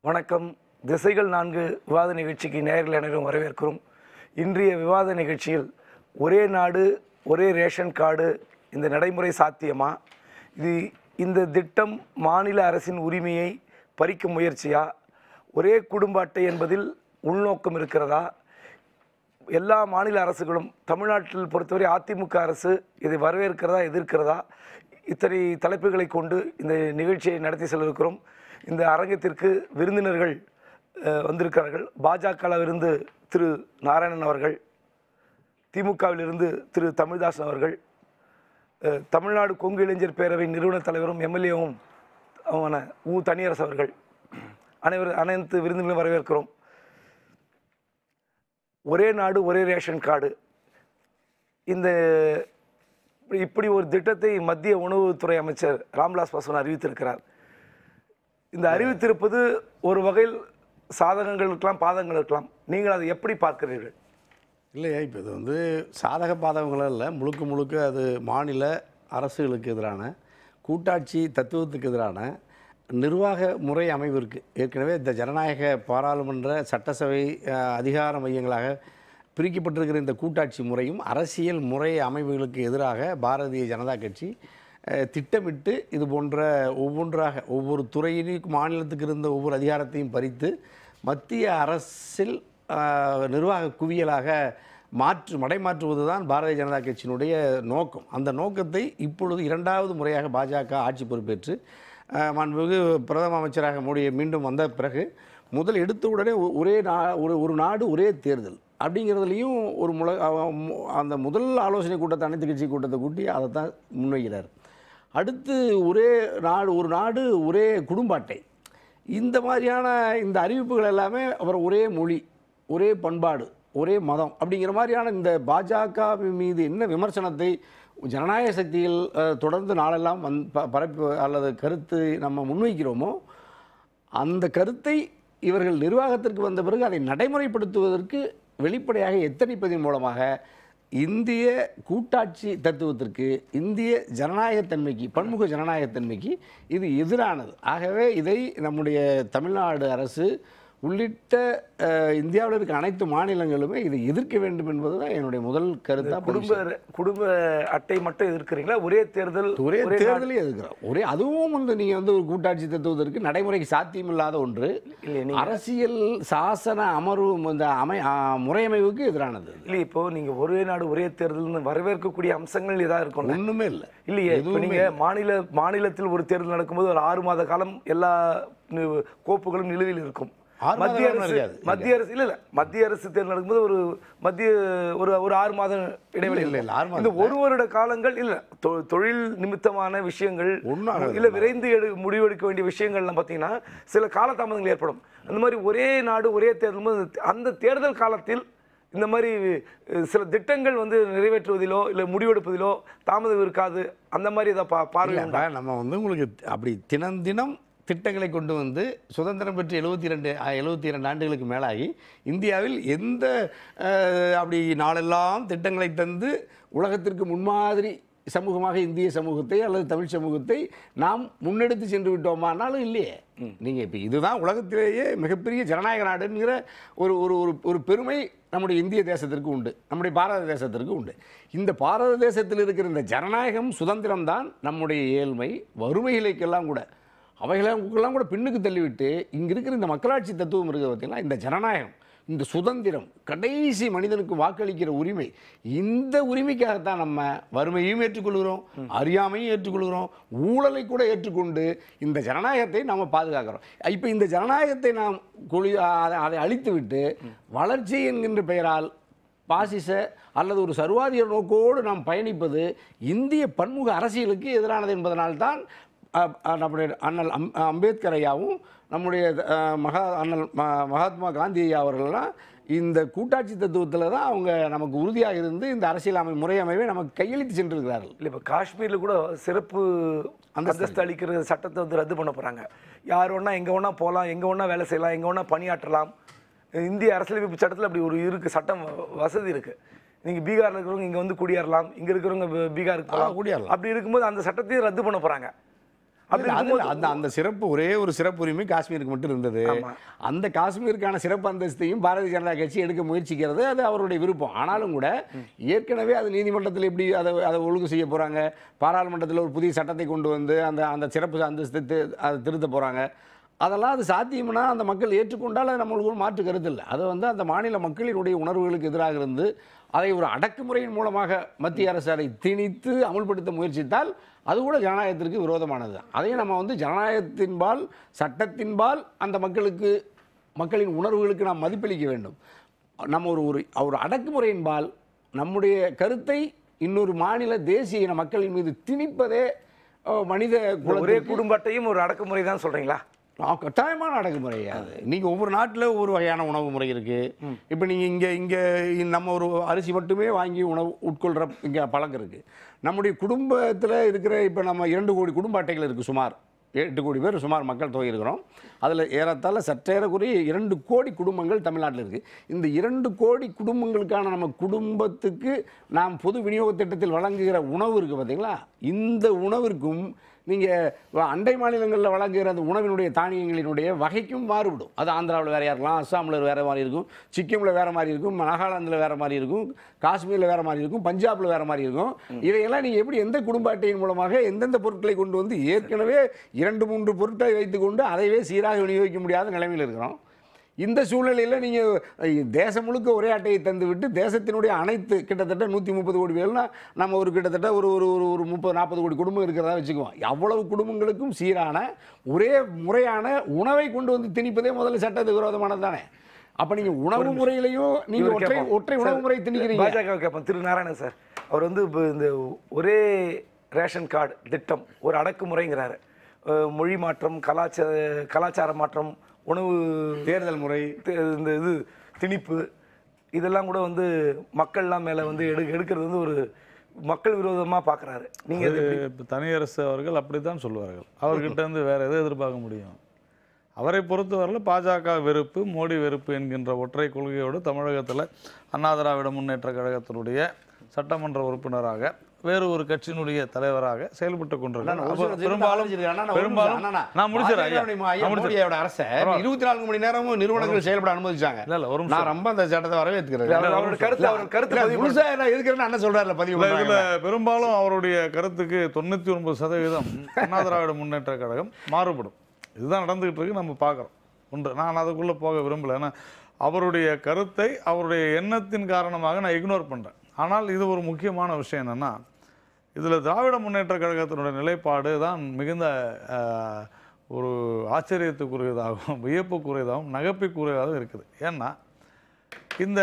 வணக்கம் திசைகள் நான்கு விவாத நிகழ்ச்சிக்கு நேயர்கள் அனைவரும் வரவேற்கிறோம் இன்றைய விவாத நிகழ்ச்சியில் ஒரே நாடு ஒரே ரேஷன் கார்டு இந்த நடைமுறை சாத்தியமா இது இந்த திட்டம் மாநில அரசின் உரிமையை பறிக்கும் முயற்சியா ஒரே குடும்ப அட்டை என்பதில் உள்நோக்கம் இருக்கிறதா எல்லா மாநில அரசுகளும் தமிழ்நாட்டில் பொறுத்தவரை அதிமுக அரசு இதை வரவேற்கிறதா எதிர்க்கிறதா இத்தனை தலைப்புகளை கொண்டு இந்த நிகழ்ச்சியை நடத்தி செல்லிருக்கிறோம் இந்த அரங்கத்திற்கு விருந்தினர்கள் அஹ், வந்திருக்கிறார்கள் பாஜகவிலிருந்து திரு நாராயணன் அவர்கள் திமுகவிலிருந்து திரு தமிழ்தாசன் அவர்கள் அஹ், தமிழ்நாடு கொங்கு இளைஞர் பேரவை நிறுவன தலைவரும் எம்எல்ஏவும் அவன உ தனியரசு அவர்கள் அனைவரும் அனைத்து விருந்தினர்களும் வரவேற்கிறோம் ஒரே நாடு ஒரே ரேஷன் கார்டு இந்த இப்படி ஒரு திட்டத்தை மத்திய உணவுத்துறை அமைச்சர் ராம்விலாஸ் பாஸ்வான் அறிவித்திருக்கிறார் இந்த அறிவித்திருப்பது ஒரு வகையில் சாதகங்கள் இருக்கலாம் பாதகங்கள் இருக்கலாம் நீங்கள் அதை எப்படி பார்க்கிறீர்கள் இல்லையா இப்போ இது வந்து சாதக பாதகங்களும் இல்லை முழுக்க முழுக்க அது மாநில அரசுகளுக்கு எதிரான கூட்டாட்சி தத்துவத்துக்கு எதிரான நிர்வாக முறை அமைவிற்கு ஏற்கனவே இந்த ஜனநாயக பாராளுமன்ற சட்டசபை அஹ், அதிகார மையங்களாக பிரிக்கப்பட்டிருக்கிற இந்த கூட்டாட்சி முறையும் அரசியல் முறை அமைவுகளுக்கு எதிராக பாரதிய ஜனதா கட்சி அஹ், திட்டமிட்டு இது போன்ற ஒவ்வொன்றாக ஒவ்வொரு துறையினுக்கு மாநிலத்துக்கு இருந்த ஒவ்வொரு அதிகாரத்தையும் பறித்து மத்திய அரசில் ஆஹ், நிர்வாக குவியலாக மாற்று மடைமாற்றுவது தான் பாரதிய ஜனதா கட்சியினுடைய நோக்கம் அந்த நோக்கத்தை இப்பொழுது இரண்டாவது முறையாக பாஜக ஆட்சி பொறுப்பேற்று ஆஹ், மாண்புமிகு பிரதம அமைச்சராக மோடி மீண்டும் வந்த பிறகு முதல் எடுத்த உடனே ஒ- ஒரே நா ஒரு ஒரு நாடு ஒரே தேர்தல் அப்படிங்கிறதுலையும் ஒரு முல அவ- மு- அந்த முதல் ஆலோசனை கூட்டத்தை அனைத்து கட்சி கூட்டத்தை கூட்டி அதை தான் முன்வைக்கிறார் அடுத்து ஒரே நாடு ஒரு நாடு ஒரே குடும்ப அட்டை இந்த மாதிரியான இந்த அறிவிப்புகள் எல்லாமே அப்புறம் ஒரே மொழி ஒரே பண்பாடு ஒரே மதம் அப்படிங்கிற மாதிரியான இந்த பாஜக மீது என்ன விமர்சனத்தை ஜனநாயக சக்தியில் அஹ், தொடர்ந்து நாளெல்லாம் வந் ப- பரப்பி அல்லது கருத்து நம்ம முன்வைக்கிறோமோ அந்த கருத்தை இவர்கள் நிர்வாகத்திற்கு வந்த பிறகு அதை நடைமுறைப்படுத்துவதற்கு வெளிப்படையாக எத்தனிப்பதன் மூலமாக இந்திய கூட்டாட்சி தத்துவத்திற்கு இந்திய ஜனநாயகத்தன்மைக்கு பன்முக ஜனநாயகத்தன்மைக்கு இது எதிரானது ஆகவே இதை நம்முடைய தமிழ்நாடு அரசு உள்ளிட்ட அஹ், இந்தியாவில் இருக்க அனைத்து மாநிலங்களுமே இதை எதிர்க்க வேண்டும் என்பது தான் என்னுடைய முதல் கருத்தாக குடும்ப குடும்ப அட்டை மட்டும் எதிர்க்கிறீங்களா ஒரே தேர்தல் ஒரே நாடு- தேர்தலே எதுக்குறோம் ஒரே அதுவும் வந்து நீங்கள் வந்து ஒரு கூட்டாட்சி தத்துவதற்கு நடைமுறைக்கு சாத்தியமில்லாத ஒன்று இல்லை நீங்க அரசியல் சாசன அமர்வு இந்த அமை ஆ, முறையமைவுக்கு எதிரானது அது. இல்லை இப்போ நீங்க ஒரே நாடு ஒரே தேர்தல்னு வரவேற்கக்கூடிய அம்சங்கள் ஏதாவது இருக்கும் ஒண்ணுமே இல்லை இல்லையே இப்போ எதுவுமே நீங்க மாநில மாநிலத்தில் ஒரு தேர்தல் நடக்கும்போது ஒரு ஆறு மாத காலம் எல்லா நி- கோப்புகளும் நிலுவையில் இருக்கும் ஆறு மாத மத்திய காலம் அரசு இருக்காது. மத்திய அரசு இல்ல இல்ல மத்திய அரசு தேர்தல் நடக்கும்போது ஒரு மத்திய ஒரு ஒரு ஆறு மாதம் இடைவெளி இல்ல, இல்ல, இருக்கும். ஆறு மாதம் இந்த ஒரு வருட காலங்கள் இல்ல தொ- தொழில் நிமித்தமான விஷயங்கள் ஒண்ணும் ஆகாது. இல்ல விரைந்து எடு முடிவெடுக்க வேண்டிய விஷயங்கள்லாம் பார்த்தீங்கன்னா சில காலதாமதங்கள் ஏற்படும் அந்த மாதிரி ஒரே நாடு ஒரே தேர்தல் போது அந்த தேர்தல் காலத்தில் இந்த மாதிரி அஹ், சில திட்டங்கள் வந்து நிறைவேற்றுவதிலோ இல்லை முடிவெடுப்பதிலோ தாமதம் இருக்காது அந்த மாதிரி இதை பா பார்வை இல்ல, உண்டா? அப்ப நம்ம வந்து உங்களுக்கு அப்படி தினம் தினம் திட்டங்களை கொண்டு வந்து சுதந்திரம் பெற்று எழுபத்தி ரெண்டு எழுபத்தி இரண்டு ஆண்டுகளுக்கு மேலாகி இந்தியாவில் எந்த அஹ், அப்படி நாளெல்லாம் திட்டங்களை தந்து உலகத்திற்கு முன்மாதிரி சமூகமாக இந்திய சமூகத்தை அல்லது தமிழ் சமூகத்தை நாம் முன்னெடுத்து சென்று விட்டோமானாலும் இல்லையே நீங்கள் இப்போ இதுதான் உலகத்திலேயே மிகப்பெரிய ஜனநாயக நாடுங்கிற ஒரு ஒரு ஒரு ஒரு பெருமை நம்முடைய இந்திய தேசத்திற்கு உண்டு நம்முடைய பாரத தேசத்திற்கு உண்டு இந்த பாரத தேசத்தில் இருக்கிற இந்த ஜனநாயகம் சுதந்திரம் தான் நம்முடைய ஏழ்மை வறுமைகளுக்கெல்லாம் கூட அவைகளெல்லாம் கூட பின்னுக்கு தள்ளிவிட்டு இங்கே இருக்கிற இந்த மக்களாட்சி தத்துவம் இருக்குது பார்த்தீங்களா இந்த ஜனநாயகம் இந்த சுதந்திரம் கடைசி மனிதனுக்கு வாக்களிக்கிற உரிமை இந்த உரிமைக்காகத்தான் நம்ம வறுமையும் ஏற்றுக்கொள்கிறோம் அறியாமையும் ஏற்றுக்கொள்கிறோம் ஊழலை கூட ஏற்றுக்கொண்டு இந்த ஜனநாயகத்தை நாம் பாதுகாக்கிறோம் இப்போ இந்த ஜனநாயகத்தை நாம் குழி அதை அதை அழித்து விட்டு வளர்ச்சி என்கின்ற பெயரால் பாசிச அல்லது ஒரு சர்வாதிகார நோக்கோடு நாம் பயணிப்பது இந்திய பன்முக அரசியலுக்கு எதிரானது என்பதனால்தான் அஹ், அஹ், நம்முடைய அண்ணல் அம் அம்பேத்கர் ஐயாவும் நம்முடைய அஹ், மகா அண்ணல் ம- மகாத்மா காந்தி ஐயா அவர்கள்லாம் இந்த கூட்டாட்சி தத்துவத்தில் தான் அவங்க நமக்கு உறுதியாக இருந்து இந்த அரசியல் அமை முறையமைவை நமக்கு கையளித்து சென்றிருக்கிறார்கள் இல்லை இப்போ காஷ்மீரில் கூட சிறப்பு அந்தஸ்து அளிக்கிற சட்டத்தை வந்து ரத்து பண்ண போகிறாங்க யார் வேணா எங்கே வேணா போகலாம் எங்கே வேணா வேலை செய்யலாம் எங்கே வேணா பணியாற்றலாம் இந்திய அரசியலமைப்பு சட்டத்தில் அப்படி ஒரு இருக்கு சட்டம் வ- வசதி இருக்குது நீங்கள் பீகாரில் இருக்கிறவங்க இங்கே வந்து குடியேறலாம் இங்கே இருக்கிறவங்க பீ- பீகாருக்கு போகலாம் குடியேறலாம். அப்படி இருக்கும்போது அந்த சட்டத்தையும் ரத்து பண்ண போகிறாங்க அப்படி அது இருக்கும்போது அந்த அந்த சிறப்பு ஒரே ஒரு சிறப்பு உரிமை காஷ்மீருக்கு மட்டும் இருந்தது ஆமா. அந்த காஷ்மீருக்கான சிறப்பு அந்தஸ்தையும் பாரதிய ஜனதா கட்சி எடுக்க முயற்சிக்கிறது அது அவருடைய விருப்பம் ஆனாலும் கூட ஏற்கனவே அது நீதிமன்றத்தில் எப்படி அதை அதை ஒழுங்கு செய்ய போறாங்க பாராளுமன்றத்தில் ஒரு புதிய சட்டத்தை கொண்டு வந்து அந்த அந்த சிறப்பு அந்தஸ்தை தி- அதை திருத்த போறாங்க அதெல்லாம் அது சாத்தியம்னா அந்த மக்கள் ஏற்றுக்கொண்டால் அது நம்மளுக்கு ஒரு மாற்று கருத்து இல்லை அது வந்து அந்த மாநில மக்களினுடைய உணர்வுகளுக்கு எதிராக இருந்து அதை ஒரு அடக்குமுறையின் மூலமாக மத்திய அரசு அதை திணித்து அமுல்படுத்த முயற்சித்தால் அது கூட ஜனநாயகத்திற்கு விரோதமானது தான் அதையும் நம்ம வந்து ஜனநாயகத்தின்பால் சட்டத்தின்பால் அந்த மக்களுக்கு மக்களின் உணர்வுகளுக்கு நாம் மதிப்பளிக்க வேண்டும் நம்ம ஒரு ஒரு ஒரு அடக்குமுறையின்பால் நம்முடைய கருத்தை இன்னொரு மாநில தேசிய இன மக்களின் மீது திணிப்பதே அஹ், மனித இந்த ஒரே குலத்திற்கு குடும்பத்தையும் ஒரு அடக்குமுறை தான் சொல்றீங்களா ஆ, கட்டாயமான அடக்குமுறை அது நீங்கள் ஒவ்வொரு நாட்டில் ஒவ்வொரு வகையான உணவு முறை இருக்குது இப்போ நீங்கள் இங்கே இங்கே நம்ம ஒரு அரிசி மட்டுமே வாங்கி உணவு உட்கொள்கிற இங்கே பழக்கம் இருக்குது நம்முடைய குடும்பத்தில் இருக்கிற இப்போ நம்ம இரண்டு கோடி குடும்ப அட்டைகள் இருக்குது சுமார் எட்டு கோடி பேர் சுமார் மக்கள் தொகை இருக்கிறோம் அதில் ஏறத்தாழ சற்றேறக்குறைய இரண்டு கோடி குடும்பங்கள் தமிழ்நாட்டில் இருக்குது இந்த இரண்டு கோடி குடும்பங்களுக்கான நம்ம குடும்பத்துக்கு நாம் பொது விநியோக திட்டத்தில் வழங்குகிற உணவு இருக்குது பார்த்தீங்களா இந்த உணவிற்கும் நீங்கள் அண்டை மாநிலங்களில் வழங்குகிற அந்த உணவினுடைய தானியங்களினுடைய வகைக்கும் மாறுபடும் அது ஆந்திராவில் வேறையாக இருக்கலாம் அஸ்ஸாமில் வேறு மாதிரி இருக்கும் சிக்கிமில் வேறு மாதிரி இருக்கும் நாகாலாந்தில் வேறு மாதிரி இருக்கும் காஷ்மீரில் வேறு மாதிரி இருக்கும் பஞ்சாபில் வேறு மாதிரி இருக்கும் இதையெல்லாம் நீங்கள் எப்படி எந்த குடும்ப அட்டையின் மூலமாக எந்தெந்த பொருட்களை கொண்டு வந்து ஏற்கனவே இரண்டு மூன்று பொருட்களை வைத்துக்கொண்டு அதைவே சீராக விநியோகிக்க முடியாத நிலைமையில் இருக்கிறோம் இந்த சூழ்நிலையில் நீங்கள் தேசம் முழுக்க ஒரே அட்டையை தந்து விட்டு தேசத்தினுடைய அனைத்து கிட்டத்தட்ட நூற்றி முப்பது கோடி பேர்னா நம்ம ஒரு கிட்டத்தட்ட ஒரு ஒரு ஒரு ஒரு முப்பது நாற்பது கோடி குடும்பம் இருக்கிறதா வச்சுக்குவோம் அவ்வளவு குடும்பங்களுக்கும் சீரான ஒரே முறையான உணவை கொண்டு வந்து திணிப்பதே முதல்ல சட்டத்துக்கு விரோதமானது தானே அப்போ நீங்கள் உணவு முறையிலையும் நீங்கள் இவர் ஒற்றை கேட்போம். ஒற்றை உணவு முறை திணிக்கிறீங்க பாஜக கேட்போம் திரு நாராயணன் சார் அவர் வந்து இப்போ இந்த ஒரே ரேஷன் கார்டு திட்டம் ஒரு அடக்குமுறைங்கிறாரு அஹ் மொழி மாற்றம் கலாச்சார கலாச்சார மாற்றம் உணவு தேர்தல் முறை தி- இந்த இது திணிப்பு இதெல்லாம் கூட வந்து மக்கள்லாம் மேலே வந்து எடு எடுக்கிறது வந்து ஒரு மக்கள் விரோதமாக பார்க்குறாரு நீங்கள் அது இப்போ தனியரசு அவர்கள் அப்படித்தான் சொல்லுவார்கள் அவர்கிட்ட இருந்து வேற எதை எதிர்பார்க்க முடியும் அவரை பொறுத்தவரையில் பாஜக வெறுப்பு மோடி வெறுப்பு என்கின்ற ஒற்றை கொள்கையோடு தமிழகத்தில் அண்ணா திராவிட முன்னேற்ற கழகத்தினுடைய சட்டமன்ற உறுப்பினராக வேறு ஒரு கட்சியினுடைய தலைவராக செயல்பட்டு கொண்டிருக்கிறார் அப்ப பெரும்பாலும் பெரும்பாலும் நான் முடிச்சிடறேன் ஐயா. நான் முடிச்சிடறேன். மோடியோட அரசை இருபத்தி நான்கு மணி நேரமும் நிறுவனங்கள் செயல்பட அனுமதிச்சாங்க இல்ல இல்ல ஒரு நான் நிமிஷம் ரொம்ப அந்த சட்டத்தை வரவேற்கிறேன் அவரோட கருத்து அவர் கருத்து பதிவு முழுசா நான் எதுக்குறேன்னு அண்ணன் சொல்றாருல பதிவு இல்ல, இதுல பண்ணாங்க. பெரும்பாலும் அவருடைய கருத்துக்கு தொண்ணூத்தி ஒன்பது சதவீதம் அண்ணா திராவிட முன்னேற்ற கழகம் மாறுபடும் இதுதான் நடந்துகிட்டு இருக்கு நம்ம பார்க்குறோம் ஒன்று நான் அதுக்குள்ள போக விரும்பல ஏன்னா அவருடைய கருத்தை அவருடைய எண்ணத்தின் காரணமாக நான் இக்னோர் பண்றேன் ஆனால் இது ஒரு முக்கியமான விஷயம் என்னன்னா இதுல திராவிட முன்னேற்ற கழகத்தினுடைய நிலைப்பாடு தான் மிகுந்த ஆஹ், ஒரு ஆச்சரியத்துக்குரியதாகவும் வியப்புக்குரியதாகவும் நகைப்புக்குரியதாகவும் இருக்குது ஏன்னா இந்த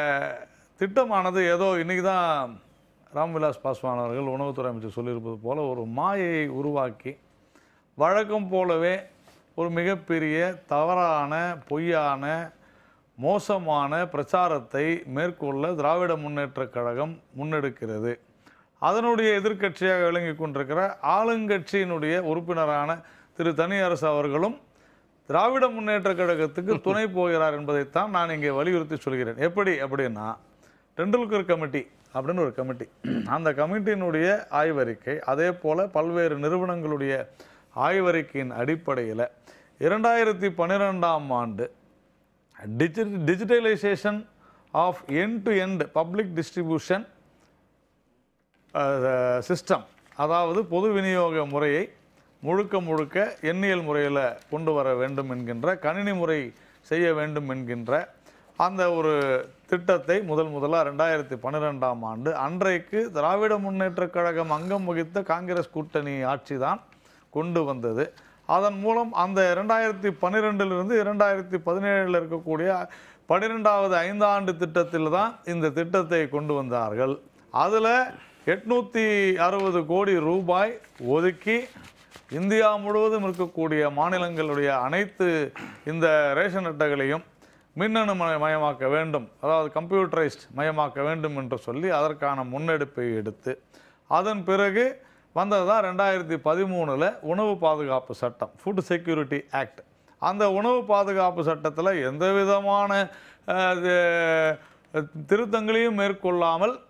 திட்டமானது ஏதோ இன்னைக்கு தான் ராம்விலாஸ் பாஸ்வான் அவர்கள் உணவுத்துறை அமைச்சர் சொல்லியிருப்பது போல ஒரு மாயையை உருவாக்கி வழக்கம் போலவே ஒரு மிகப்பெரிய தவறான பொய்யான மோசமான பிரச்சாரத்தை மேற்கொள்ள திராவிட முன்னேற்றக் கழகம் முன்னெடுக்கிறது அதனுடைய எதிர்க்கட்சியாக விளங்கி கொண்டிருக்கிற ஆளுங்கட்சியினுடைய உறுப்பினரான திரு தனியரசு அவர்களும் திராவிட முன்னேற்ற கழகத்துக்கு துணை போகிறார் என்பதைத்தான் நான் இங்கே வலியுறுத்தி சொல்கிறேன் எப்படி அப்படின்னா டெண்டுல்கர் கமிட்டி அப்படின்னு ஒரு கமிட்டி அந்த கமிட்டியினுடைய ஆய்வறிக்கை அதே போல பல்வேறு நிறுவனங்களுடைய ஆய்வறிக்கையின் அடிப்படையில் இரண்டாயிரத்தி பன்னிரெண்டாம் ஆண்டு டிஜி digitalisation of end to end public distribution system அதாவது பொது விநியோக முறையை முழுக்க முழுக்க எண்ணியல் முறையில் கொண்டு வர வேண்டும் என்கின்ற கணினி முறை செய்ய வேண்டும் என்கின்ற அந்த ஒரு திட்டத்தை முதல் முதலாக ரெண்டாயிரத்தி பன்னிரெண்டாம் ஆண்டு அன்றைக்கு திராவிட முன்னேற்றக் கழகம் அங்கம் வகித்த காங்கிரஸ் கூட்டணி ஆட்சி தான் கொண்டு வந்தது அதன் மூலம் அந்த இரண்டாயிரத்தி பன்னிரெண்டிலிருந்து இரண்டாயிரத்தி பதினேழில் இருக்கக்கூடிய பன்னிரெண்டாவது ஐந்தாண்டு திட்டத்தில் தான் இந்த திட்டத்தை கொண்டு வந்தார்கள் அதில் எட்நூற்றி அறுபது கோடி ரூபாய் ஒதுக்கி இந்தியா முழுவதும் இருக்கக்கூடிய மாநிலங்களுடைய அனைத்து இந்த ரேஷன் அட்டைகளையும் மின்னணு மய- மயமாக்க வேண்டும் அதாவது கம்ப்யூட்டரைஸ்ட் மயமாக்க வேண்டும் என்று சொல்லி அதற்கான முன்னெடுப்பை எடுத்து அதன் பிறகு வந்தது தான் ரெண்டாயிரத்தி பதிமூணில் உணவு பாதுகாப்பு சட்டம் ஃபுட் செக்யூரிட்டி ஆக்ட் அந்த உணவு பாதுகாப்பு சட்டத்தில் எந்த விதமான அஹ், இது, திருத்தங்களையும் மேற்கொள்ளாமல்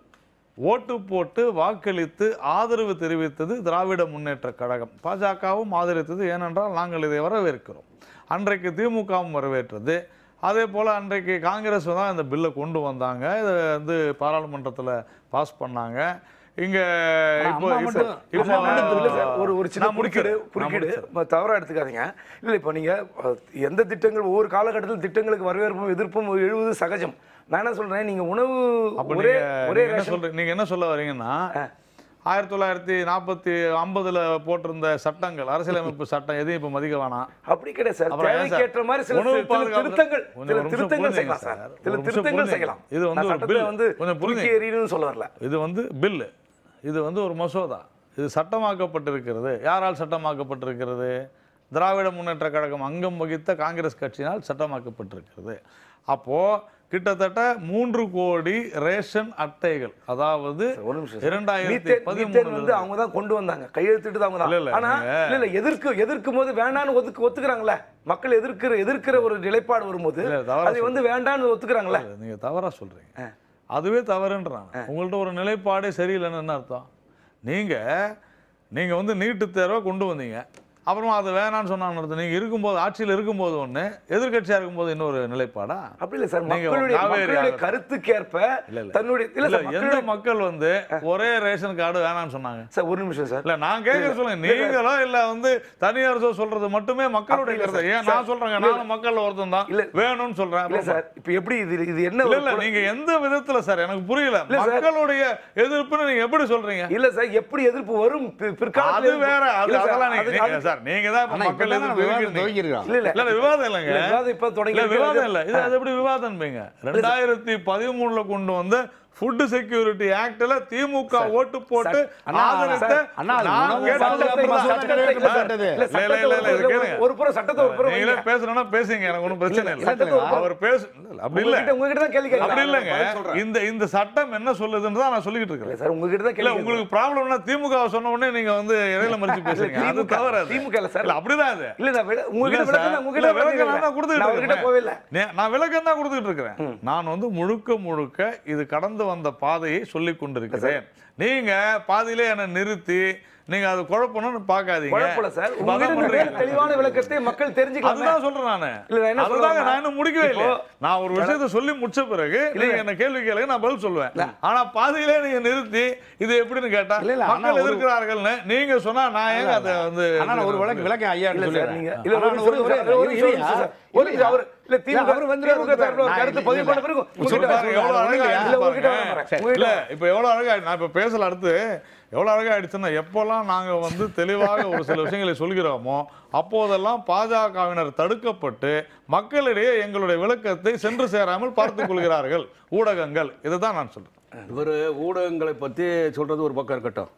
ஓட்டு போட்டு வாக்களித்து ஆதரவு தெரிவித்தது திராவிட முன்னேற்ற கழகம் பாஜகவும் ஆதரித்தது ஏனென்றால் நாங்கள் இதை வரவேற்கிறோம் அன்றைக்கு திமுகவும் வரவேற்றது அதே போல் அன்றைக்கு காங்கிரஸ் தான் இந்த பில்லை கொண்டு வந்தாங்க இதை வந்து பாராளுமன்றத்தில் பாஸ் பண்ணாங்க இங்கே இப்போ அம்மா இப்போ- மட்டும்- இப்போ அம்மா மட்டும் இல்ல சார். ஒரு ஒரு சின்ன நான் குறுக்கீடு முடிக்கிறேன். குறுக்கீடு நான் முடிக்கிறேன். ம- தவறா எடுத்துக்காதீங்க இல்லை இப்போ நீங்க அஹ், எந்த திட்டங்கள் ஒவ்வொரு காலகட்டத்தில் திட்டங்களுக்கு வரவேற்பும் எதிர்ப்பும் எழுவது சகஜம் நான் என்ன சொல்றேன் நீங்க உணவு அப்ப ஒரே நீங்க ஒரே நீங்க என்ன ரேஷன் சொல்றீங்க நீங்க என்ன சொல்ல வரீங்கன்னா ஆயிரத்தி தொள்ளாயிரத்தி நாற்பத்தி ஐம்பதுல போட்டிருந்த சட்டங்கள் அரசியலமைப்பு சட்டம் எதையும் இப்ப மதிக்க வேணாம் அப்படி கிடையாது சார் அப்புறம் ஏன் சார்? தேவைக்கேற்ற மாதிரி சில உணவு சில பாதுகாப்பு- திருத்தங்கள் கொஞ்சம் சில ஒரு நிமிஷம் திருத்தங்கள் புரிஞ்சுங்க செய்யலாம் சார் சார். சில ஒரு நிமிஷம் திருத்தங்கள் புரிஞ்சுங்க. செய்யலாம் இது வந்து நான் ஒரு சட்டத்தை bill. வந்து கொஞ்சம் தூக்கி புரிஞ்சுங்க. எறியணும்னு சொல்ல வரல இது வந்து பில்லு இது வந்து ஒரு மசோதா இது சட்டமாக்கப்பட்டிருக்கிறது யாரால் சட்டமாக்கப்பட்டிருக்கிறது திராவிட முன்னேற்ற கழகம் அங்கம் வகித்த காங்கிரஸ் கட்சியினால் சட்டமாக்கப்பட்டிருக்கிறது அப்போ கிட்டத்தட்ட மூன்று கோடி ரேஷன் அட்டைகள் அதாவது ஒரு நிமிஷம் சார். இரண்டாயிரத்தி மீத்தேன் மீத்தேன் வந்து பதிமூணு அவங்க தான் கொண்டு வந்தாங்க கையெழுத்திட்டு அவங்க இல்ல, இல்ல, தான் ஆனா நீங்க- இல்ல இல்ல எதிர்க்கு எதிர்க்கும் போது வேண்டான்னு ஒதுக்கு ஒத்துக்கிறாங்களே மக்கள் எதிர்க்கிற எதிர்க்கிற ஒரு நிலைப்பாடு வரும்போது இல்ல, தவறா அதை வந்து வேண்டான்னு ஒத்துக்கிறாங்களே நீங்க தவறா சொல்றீங்க அதுவே தவறுன்றாங்க உங்கள்ட்ட ஒரு நிலைப்பாடே சரியில்லைன்னு என்ன அர்த்தம் நீங்க நீங்க வந்து நீட்டு தேர்வை கொண்டு வந்தீங்க அப்புறமா அது வேணாம்னு சொன்னான்னு அர்த்தம் நீங்க இருக்கும்போது ஆட்சியில் இருக்கும்போது ஒண்ணு எதிர்க்கட்சியா இருக்கும்போது இன்னொரு நிலைப்பாடா அப்படி இல்ல சார் நீங்க மக்களுடைய காவேரி மக்களுடைய ஆகட்டும். கருத்துக்கேற்ப இல்ல, இல்ல. தன்னுடைய இல்ல இல்ல சார் எந்த மக்களுடைய மக்கள் வந்து ஒரே ரேஷன் கார்டு வேணாம்னு சொன்னாங்க சார் ஒரு நிமிஷம் சார் இல்ல நான் கேட்கற சொல்லுங்க நீங்களோ இல்ல வந்து தனியார் சொல்றது மட்டுமே மக்களுடைய அப்படி இல்ல கருத்து சார். ஏன் நான் சொல்றேங்க இல்ல, நானும் மக்கள்ல ஒருத்தன் தான் இல்ல. வேணும்னு சொல்றேன் இல்ல அப்புறம் சார் இப்போ எப்படி இது இது என்ன இல்ல ஒரு இல்ல குழ- நீங்க எந்த விதத்துல சார் எனக்கு புரியல இல்ல சார். மக்களுடைய எதிர்ப்புன்னு நீங்க எப்படி சொல்றீங்க இல்ல சார் எப்படி எதிர்ப்பு வரும் பி- பிற்காலத்துல அது எதிர்ப்பு- வேற அது இல்ல சார், அதெல்லாம் நீங்க அது- நீங்க அது- சார் நீங்க தான் இப்ப ஆனா மக்கள் இப்பதான் எதிர்ப்பு விவாதம் இருக்குன்னீங்க. துவங்கியிருக்கான் இல்ல இல்ல இல்ல இல்ல விவாதம் இல்லைங்க இல்ல, விவாதம் இப்ப தொடங்கி இல்ல இருக்கிறது. விவாதம் இல்ல இது அது எப்படி விவாதம் பீங்க ரெண்டாயிரத்தி பதிமூணுல கொண்டு வந்த ஃபுட் செக்யூரிட்டி ஆக்ட்ல திமுக ஓட்டு போட்டு அண்ணா, ஆதரித்த சார், அண்ணா, அது நான் உணவு கேட்ட பாதுகாப்பு சட்டத்தை மசோதா சட்டத்தை நிறைவேற்றப்பட்டது. இல்ல, இல்ல, இல்ல, சட்டத்தை இல்ல, இல்ல, ஒரு- இது ஒரு- கேளுங்க. ஒரு புறம் சட்டத்தை ஒரு புறம் நீங்களே வைங்க. பேசணும்னா பேசுங்க எனக்கு ஒன்றும் பிரச்சனை இல்ல, இல்லை சட்டத்தை ஒரு புறம் அவர் பேசு இல்ல, அப்படி இல்ல உங்ககிட்ட உங்ககிட்ட தான் கேள்வி அப்படி கேட்கலாம் இல்லைங்க இந்த இந்த சட்டம் என்ன சொல்லுதுன்னு தான் நான் சொல்லிக்கிட்டு இல்ல இருக்கிறேன் சார் உங்ககிட்ட தான் இல்ல கேள்வி உங்களுக்கு ப்ராப்ளம்னா திமுக சொன்ன உடனே நீங்க வந்து இடையில மறிச்சு பேசுறீங்க அது திமுக தவறு அது. திமுக இல்ல சார். இல்ல அப்படிதான் அது இல்ல நான் விட- உங்ககிட்ட இல்ல விளக்கம் சார். தான் இல்ல, உங்ககிட்ட விளக்கம் விளக்கம் நான் தான் கொடுத்துக்கிட்டு நான் அவர்கிட்ட போவே இல்ல இருக்கேன். நே- நான் விளக்கம் தான் கொடுத்துக்கிட்டு இருக்கிறேன் நான் வந்து முழுக்க முழுக்க இது கடந்து வந்த பாதையை சொல்லிக் கொண்டிருக்கிறேன் நீங்க பாதியிலே என்னை நிறுத்தி நீங்க அது குழப்பணும்னு பாக்காதீங்க குழப்பல சார் இப்ப அதான் உங்ககிட்ட பண்றீங்க. நிறைய தெளிவான விளக்கத்தை மக்கள் தெரிஞ்சுக்கலாம் அதுதான் சொல்றேன் நானு இல்ல, நான் என்ன அதுதாங்க சொல்றேன்னா, நான் இன்னும் முடிக்கவே இல்லை இப்போ- நான் ஒரு விஷயத்தை சொல்லி முடிச்ச பிறகு நீங்க என்ன கேள்வி கேளுங்க நான் பதில் சொல்லுவேன் ஆனா பாதியிலே நீங்க நிறுத்தி இது எப்படின்னு கேட்டா இல்ல, இல்ல, ஆனா மக்கள் ஒரு- எதிர்க்கிறார்கள்னு நீங்க சொன்னா நான் ஏங்க அதை வந்து ஆனா நான் ஒரு விளக்கு விளக்கம் ஐயா இல்ல சார் சொல்லிடுறேன். நீங்க இல்ல ஆனா ஒரு ஒரு- ஒரு- ஒரு- ஒரு ஒரு- நிமிஷம் இருயா. சார். ஒரு நிமிஷம் அவர் இல்ல திமுக அவர் வந்துருவாரு, திமுக தரப்புல ஒரு நான் கருத்து இல்ல, பதிவு பண்ண இல்ல. பிறகு சொல்லி உங்ககிட்ட பாருங்க, எவ்வளவு இல்ல, அழகா இல்ல, ஆயிடுச்சு உங்ககிட்ட பாருங்க. வரேன். இல்ல உங்ககிட்ட இப்ப எவ்வளவு அழகா நான் இப்ப பேசல அடுத்து எவ்வளவு அழகா ஆயிடுச்சுன்னா எப்போல்லாம் நாங்க வந்து தெளிவாக ஒரு சில விஷயங்களை சொல்கிறோமோ அப்போதெல்லாம் பாஜகவினர் தடுக்கப்பட்டு மக்களிடையே எங்களுடைய விளக்கத்தை சென்று சேராமல் பார்த்துக் கொள்கிறார்கள் ஊடகங்கள் இதுதான் நான் சொல்றேன் இவர் ஊடகங்களை பற்றி சொல்கிறது ஒரு பக்கம் இருக்கட்டும்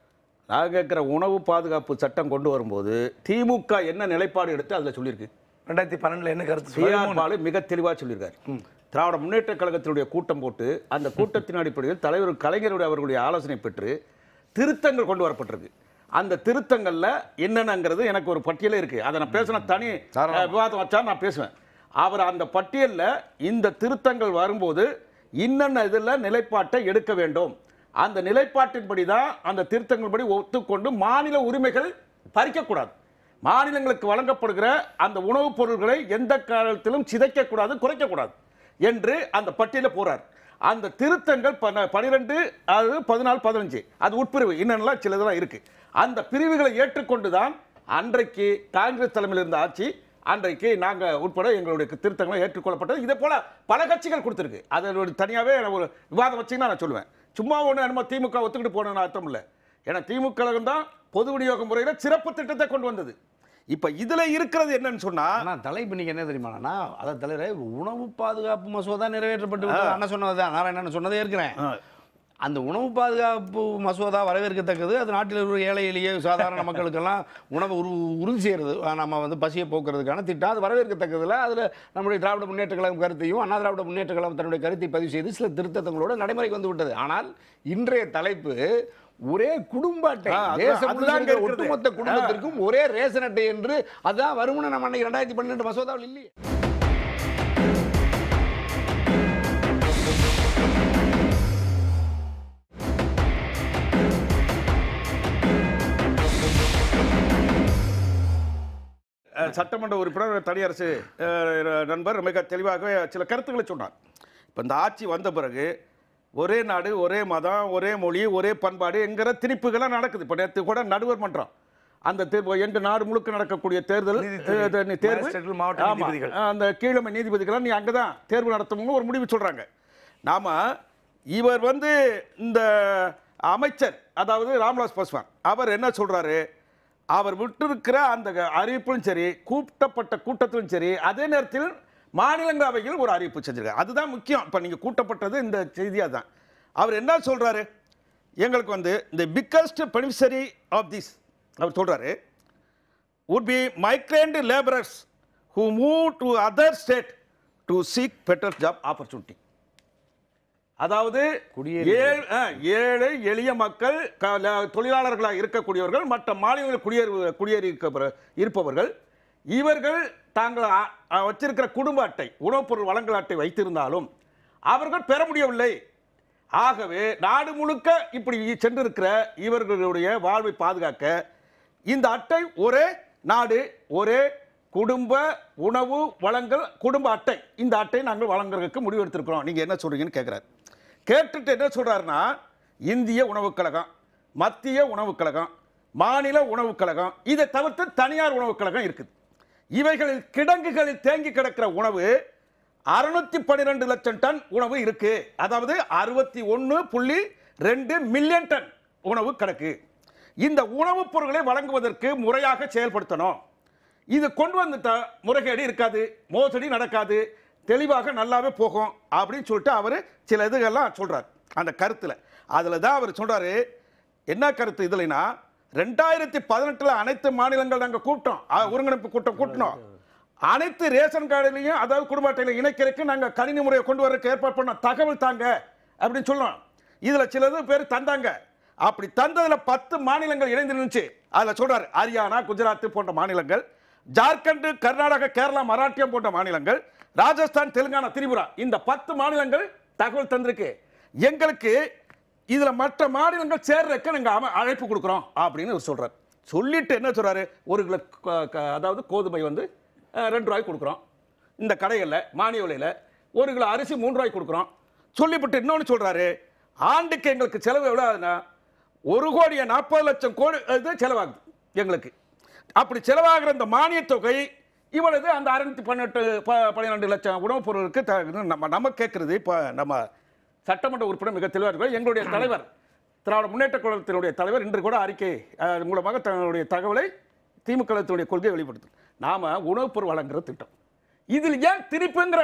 நான் கேட்குற உணவு பாதுகாப்பு சட்டம் கொண்டு வரும்போது திமுக என்ன நிலைப்பாடு எடுத்து அதில் சொல்லியிருக்கு ரெண்டாயிரத்தி பன்னெண்டுல என்ன கருத்து சொல்லுங்க? டிஆர் பாலு மிக தெளிவாக சொல்லியிருக்காரு திராவிட முன்னேற்ற கழகத்தினுடைய கூட்டம் போட்டு அந்த கூட்டத்தின் அடிப்படையில் தலைவர் கலைஞருடைய அவர்களுடைய ஆலோசனை பெற்று திருத்தங்கள் கொண்டு வரப்பட்டிருக்கு அந்த திருத்தங்கள்ல என்னென்னங்கிறது எனக்கு ஒரு பட்டியலே இருக்கு அதை நான் பேசின தனி தாராளமா. அஹ், விவாதம் வச்சா நான் பேசுவேன் அவர் அந்த பட்டியல்ல இந்த திருத்தங்கள் வரும்போது இன்னென்ன இதில் நிலைப்பாட்டை எடுக்க வேண்டும் அந்த நிலைப்பாட்டின்படி தான் அந்த திருத்தங்கள் படி ஒத்துக்கொண்டு மாநில உரிமைகள் பறிக்கக்கூடாது மாநிலங்களுக்கு வழங்கப்படுகிற அந்த உணவுப் பொருட்களை எந்த காலத்திலும் சிதைக்கக்கூடாது குறைக்கக்கூடாது என்று அந்த பட்டியலில் போறார் அந்த திருத்தங்கள் பன பனிரெண்டு அது பதினாலு பதினஞ்சு அது உட்பிரிவு இன்னெல்லாம் சிலதெல்லாம் இருக்கு அந்த பிரிவுகளை ஏற்றுக்கொண்டு தான் அன்றைக்கு காங்கிரஸ் தலைமையில் இருந்த ஆட்சி அன்றைக்கு நாங்கள் உட்பட எங்களுடைய திருத்தங்களை ஏற்றுக்கொள்ளப்பட்டது இதே போல பல கட்சிகள் கொடுத்துருக்கு அதோட தனியாகவே ஒரு விவாதம் வச்சிங்கன்னா நான் சொல்லுவேன் சும்மா ஒன்று நம்ம திமுக ஒத்துக்கிட்டு போகணும்னு அர்த்தம் இல்லை ஏன்னா திமுக கழகம் தான் பொது விநியோக முறையில் சிறப்பு திட்டத்தை கொண்டு வந்தது இப்போ இதில் இருக்கிறது என்னன்னு சொன்னா ஆனா தலைப்பு நீங்க என்ன தெரியுமாண்ணா அதான் தலைவரே உணவு பாதுகாப்பு மசோதா நிறைவேற்றப்பட்டு விட்டது அண்ணன் சொன்னதுதான் நாராயணன் சொன்னதே இருக்கிறேன் அந்த உணவு பாதுகாப்பு மசோதா வரவேற்கத்தக்கது அது நாட்டில் இருக்கிற ஏழை எளிய சாதாரண மக்களுக்கெல்லாம் உணவை உரு உறுதி செய்கிறது நம்ம வந்து பசியை போக்குறதுக்கான திட்டம் அது வரவேற்கத்தக்கதில் அதில் நம்முடைய திராவிட முன்னேற்ற கழகம் கருத்தையும் அண்ணா திராவிட முன்னேற்ற கழகம் தன்னுடைய கருத்தை பதிவு செய்து சில திருத்தங்களோடு நடைமுறைக்கு வந்து விட்டது ஆனால் இன்றைய தலைப்பு ஒரே குடும்ப அட்டை ஆ, அதுதான், தேசம் அதுதான் முழுக்க இங்க இருக்கிறது. ஒட்டுமொத்த குடும்பத்திற்கும் ஒரே ரேஷன் அட்டை என்று அதான் வரும்னு நம்ம அன்னைக்கு ரெண்டாயிரத்தி பன்னெண்டு மசோதாவில் இல்லையே அஹ், சட்டமன்ற உறுப்பினர் தனியரசு அஹ், நண்பர் மிக தெளிவாக சில கருத்துக்களை சொன்னார் இப்போ இந்த ஆட்சி வந்த பிறகு ஒரே நாடு ஒரே மதம் ஒரே மொழி ஒரே பண்பாடு என்கிற திணிப்புகள்லாம் நடக்குது இப்போ நேற்று கூட நடுவர் மன்றம் அந்த தேர்வு எங்க நாடு முழுக்க நடக்கக்கூடிய தேர்தல் நீதித்துறை, அஹ், தே- தேர்வு மாஜிஸ்ட்ரேட்டுகள், மாவட்ட ஆமா. நீதிபதிகள். அந்த கீழமை நீதிபதிகள் நீ அங்கே தான் தேர்வு நடத்தணும்னு ஒரு முடிவு சொல்றாங்க நாம இவர் வந்து இந்த அமைச்சர் அதாவது ராம்விலாஸ் பாஸ்வான் அவர் என்ன சொல்றாரு அவர் விட்டிருக்கிற அந்த அறிவிப்பும் சரி கூட்டப்பட்ட கூட்டத்திலும் சரி அதே நேரத்தில் மாநிலங்களவையில் ஒரு அறிவிப்பு செஞ்சிருக்காரு அதுதான் முக்கியம் இப்போ நீங்கள் கூட்டப்பட்டது இந்த செய்தியாக தான் அவர் என்ன சொல்றாரு எங்களுக்கு வந்து இந்த பிக்கஸ்ட் பெனிஃபிஷரி ஆஃப் திஸ் அவர் சொல்றாரு would be migrant laborers who move to other state to seek better job opportunity அதாவது ஏழ்- ஆ, ஏழை எளிய மக்கள் க- ல- தொழிலாளர்களாக இருக்கக்கூடியவர்கள் மற்ற மாநிலங்களில் குடியேறு குடியேறி இருக்க- இருப்பவர்கள் இவர்கள் தாங்கள் அ- அ, வச்சிருக்கிற குடும்ப அட்டை உணவுப் பொருள் வழங்கல் அட்டை வைத்திருந்தாலும் அவர்கள் பெற முடியவில்லை ஆகவே நாடு முழுக்க இப்படி சென்றிருக்கிற இவர்களுடைய வாழ்வை பாதுகாக்க இந்த அட்டை ஒரே நாடு ஒரே குடும்ப உணவு வழங்கல் குடும்ப அட்டை இந்த அட்டை நாங்கள் வழங்குறதுக்கு முடிவு எடுத்திருக்கிறோம் நீங்க என்ன சொல்றீங்கன்னு கேட்கிறார் கேட்டுட்டு என்ன சொல்றாருன்னா இந்திய உணவுக் கழகம் மத்திய உணவுக் கழகம் மாநில உணவுக் கழகம் இதை தவிர்த்து தனியார் உணவுக் கழகம் இருக்குது இவைகளில் கிடங்குகளில் தேங்கி கிடக்கிற உணவு அறுநூத்தி பன்னிரெண்டு லட்சம் டன் உணவு இருக்கு அதாவது அறுபத்தி ஒன்று புள்ளி ரெண்டு மில்லியன் டன் உணவு கிடக்கு இந்த உணவுப் பொருட்களை வழங்குவதற்கு முறையாக செயல்படுத்தணும் இது கொண்டு வந்துட்டா முறைகேடு இருக்காது மோசடி நடக்காது தெளிவாக நல்லாவே போகும் அப்படின்னு சொல்லிட்டு அவர் சில இதுகள்லாம் சொல்றார் அந்த கருத்தில் அதில் தான் அவர் சொல்றாரு என்ன கருத்து இதுலனா ரெண்டாயிரத்தி பதினெட்டில் அனைத்து மாநிலங்கள் நாங்கள் கூப்பிட்டோம் அ, ஒருங்கிணைப்பு கூட்டம் கூட்டினோம் அனைத்து ரேஷன் கார்டுலையும் அதாவது குடும்ப அட்டையில் இணைக்கிறதுக்கு நாங்கள் கணினி முறையை கொண்டு வரதுக்கு ஏற்பாடு பண்ணோம் தகவல் தாங்க அப்படின்னு சொன்னோம் இதில் சிலது பேர் தந்தாங்க அப்படி தந்ததில் பத்து மாநிலங்கள் இணைந்து நின்றுச்சு அதில் சொல்றாரு ஹரியானா குஜராத் போன்ற மாநிலங்கள் ஜார்க்கண்ட் கர்நாடகா கேரளா மராட்டியம் போன்ற மாநிலங்கள் ராஜஸ்தான் தெலுங்கானா திரிபுரா இந்த பத்து மாநிலங்கள் தகவல் தந்திருக்கு எங்களுக்கு இதுல மற்ற மாநிலங்கள் சேர்றதுக்கு நாங்க அம- அழைப்பு கொடுக்குறோம் அப்படின்னு அவர் சொல்றாரு சொல்லிட்டு என்ன சொல்றாரு ஒரு கிலோ க- க- அதாவது கோதுமை வந்து அஹ், ரெண்டு ரூபாய்க்கு கொடுக்குறோம் இந்த கடைகளில் மானிய விலையில் ஒரு கிலோ அரிசி மூணு ரூபாய்க்கு கொடுக்குறோம் சொல்லிவிட்டு இன்னொன்று சொல்றாரு ஆண்டுக்கு எங்களுக்கு செலவு எவ்வளோ ஆகுதுன்னா ஒரு கோடியே நாற்பது லட்சம் கோடி இது செலவாகுது எங்களுக்கு அப்படி செலவாகிற இந்த மானியத் தொகை இவ்வளவு அந்த அறுநூத்தி பன்னெண்டு ப- பன்னிரெண்டு லட்சம் உணவுப் பொருளுக்கு த- இது நம்ம நம்ம கேட்கறது இப்போ நம்ம சட்டமன்ற உறுப்பினர் மிக தெளிவாக இருக்கிறார் எங்களுடைய தலைவர் திராவிட முன்னேற்ற கழகத்தினுடைய தலைவர் இன்று கூட அறிக்கை அஹ், மூலமாக தன்னுடைய தகவலை திமுக கழகத்தினுடைய கொள்கையை வெளிப்படுத்தும் நாம உணவுப் பொருள் வழங்குற திட்டம் இதில் ஏன் திருப்புங்கிற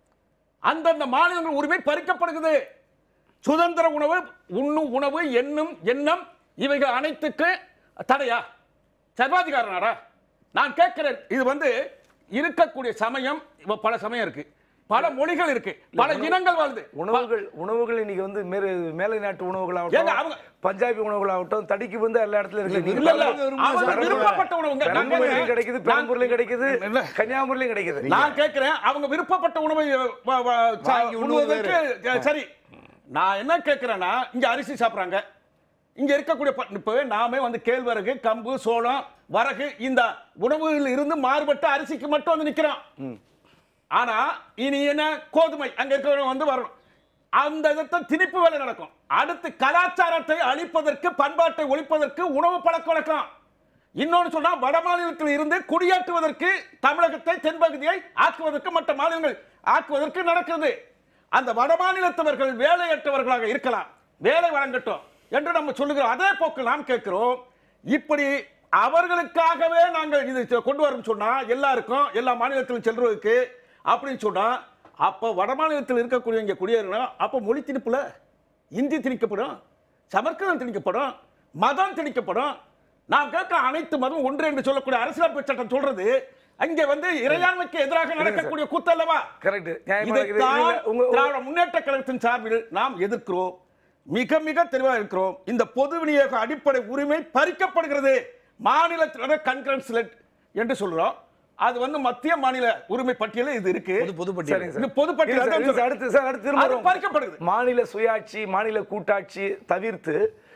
அந்தந்த மாநிலங்கள் உரிமை பறிக்கப்படுகிறது சுதந்திர உணவு உண்ணும் உணவு எண்ணும் எண்ணம் இவைகள் அனைத்துக்கு தடையா சர்வாதிகார நாடா நான் கேட்கிறேன் இது வந்து இருக்கக்கூடிய சமயம் இப்ப பல சமயம் இருக்கு பல மொழிகள் இருக்கு பல இனங்கள் வாழுது உணவுகள் உணவுகள் இன்னைக்கு வந்து மேலே மேலை நாட்டு ஏங்க, உணவுகளாகட்டும் அவங்க- பஞ்சாபி உணவுகளாகட்டும் தடிக்கு வந்து எல்லா இடத்துல இருக்கு நீங்க இல்ல, இல்ல, பலரும் விரும்புற அவங்க சாப்பாடு. விருப்பப்பட்ட உணவுங்க. நான் பெரம்பலூர்லயும் கேட்கிறேன். கிடைக்குது நான் பெரம்பூர்லயும் கிடைக்குது இல்ல. கன்னியாகுமரியிலும் கிடைக்குது நான் கேட்கிறேன் அவங்க விருப்பப்பட்ட உணவை வ- வ- சா- வாங்கி உண்ணுவது உண்ணுவதற்கு அஹ், சரி நான் என்ன கேட்கிறேன்னா இங்க அரிசி சாப்பிடுறாங்க இங்க இருக்கக்கூடிய ப- இப்பவே நாமே வந்து கேழ்வரகு கம்பு சோளம் வரகு இந்த உணவுகளில் இருந்து மாறுபட்ட அரிசிக்கு மட்டும் வந்து நிக்கிறோம் ஆனா இனி என்ன கோதுமை அங்க இருக்கிறவங்க வந்து வரணும் அந்த இடத்தை திணிப்பு வேலை நடக்கும் அடுத்து கலாச்சாரத்தை அழிப்பதற்கு பண்பாட்டை ஒழிப்பதற்கு உணவு பழக்க வழக்கம் இன்னொன்னு சொன்னா வட மாநிலத்தில் இருந்து குடியேற்றுவதற்கு தமிழகத்தை தென்பகுதியை ஆக்குவதற்கு மற்ற மாநிலங்கள் ஆக்குவதற்கு நடக்கிறது அந்த வட மாநிலத்தவர்கள் வேலையற்றவர்களாக இருக்கலாம் வேலை வழங்கட்டும் என்று நம்ம சொல்லுகிறோம் அதே போக்கு நாம் கேட்கிறோம் இப்படி அவர்களுக்காகவே நாங்கள் இது செ- கொண்டு வரோம் சொன்னா எல்லாருக்கும் எல்லா மாநிலத்திலும் செல்றதுக்கு அப்படின்னு சொன்னா அப்ப வட மாநிலத்தில் இருக்கக்கூடிய இங்க குடியேறணும் அப்ப மொழி திணிப்புல இந்தி திணிக்கப்படும் சமஸ்கிருதம் திணிக்கப்படும் மதம் திணிக்கப்படும் நாம் கேட்க அனைத்து மதம் ஒன்று என்று சொல்லக்கூடிய அரசியலமைப்பு சட்டம் சொல்றது அங்கே வந்து இறையாண்மைக்கு எதிராக நடக்கக்கூடிய கூத்து அல்லவா கரெக்ட் நியாயமா இருக்குது. இதைத்தான் இல்ல, உங்க திராவிட முன்னேற்ற கழகத்தின் சார்பில் நாம் எதிர்க்கிறோம் மிக மிக தெளிவாக இருக்கிறோம் இந்த பொது விநியோக அடிப்படை உரிமை பறிக்கப்படுகிறது மாநிலத்தினோட கன்கரன்ஸ் என்று சொல்றோம் அது வந்து மத்திய மாநில உரிமை பட்டியலில் இது இருக்கு பொது பொதுப்பட்டியல் சரிங்க இது சார். பொதுப்பட்டியல் இல்ல சார், தான் இல்ல சார், சொல்றேன். அடுத்து சார் அடுத்து திரும்ப அது வருவோம். பறிக்கப்படுது மாநில சுயாட்சி மாநில கூட்டாட்சி தவிர்த்து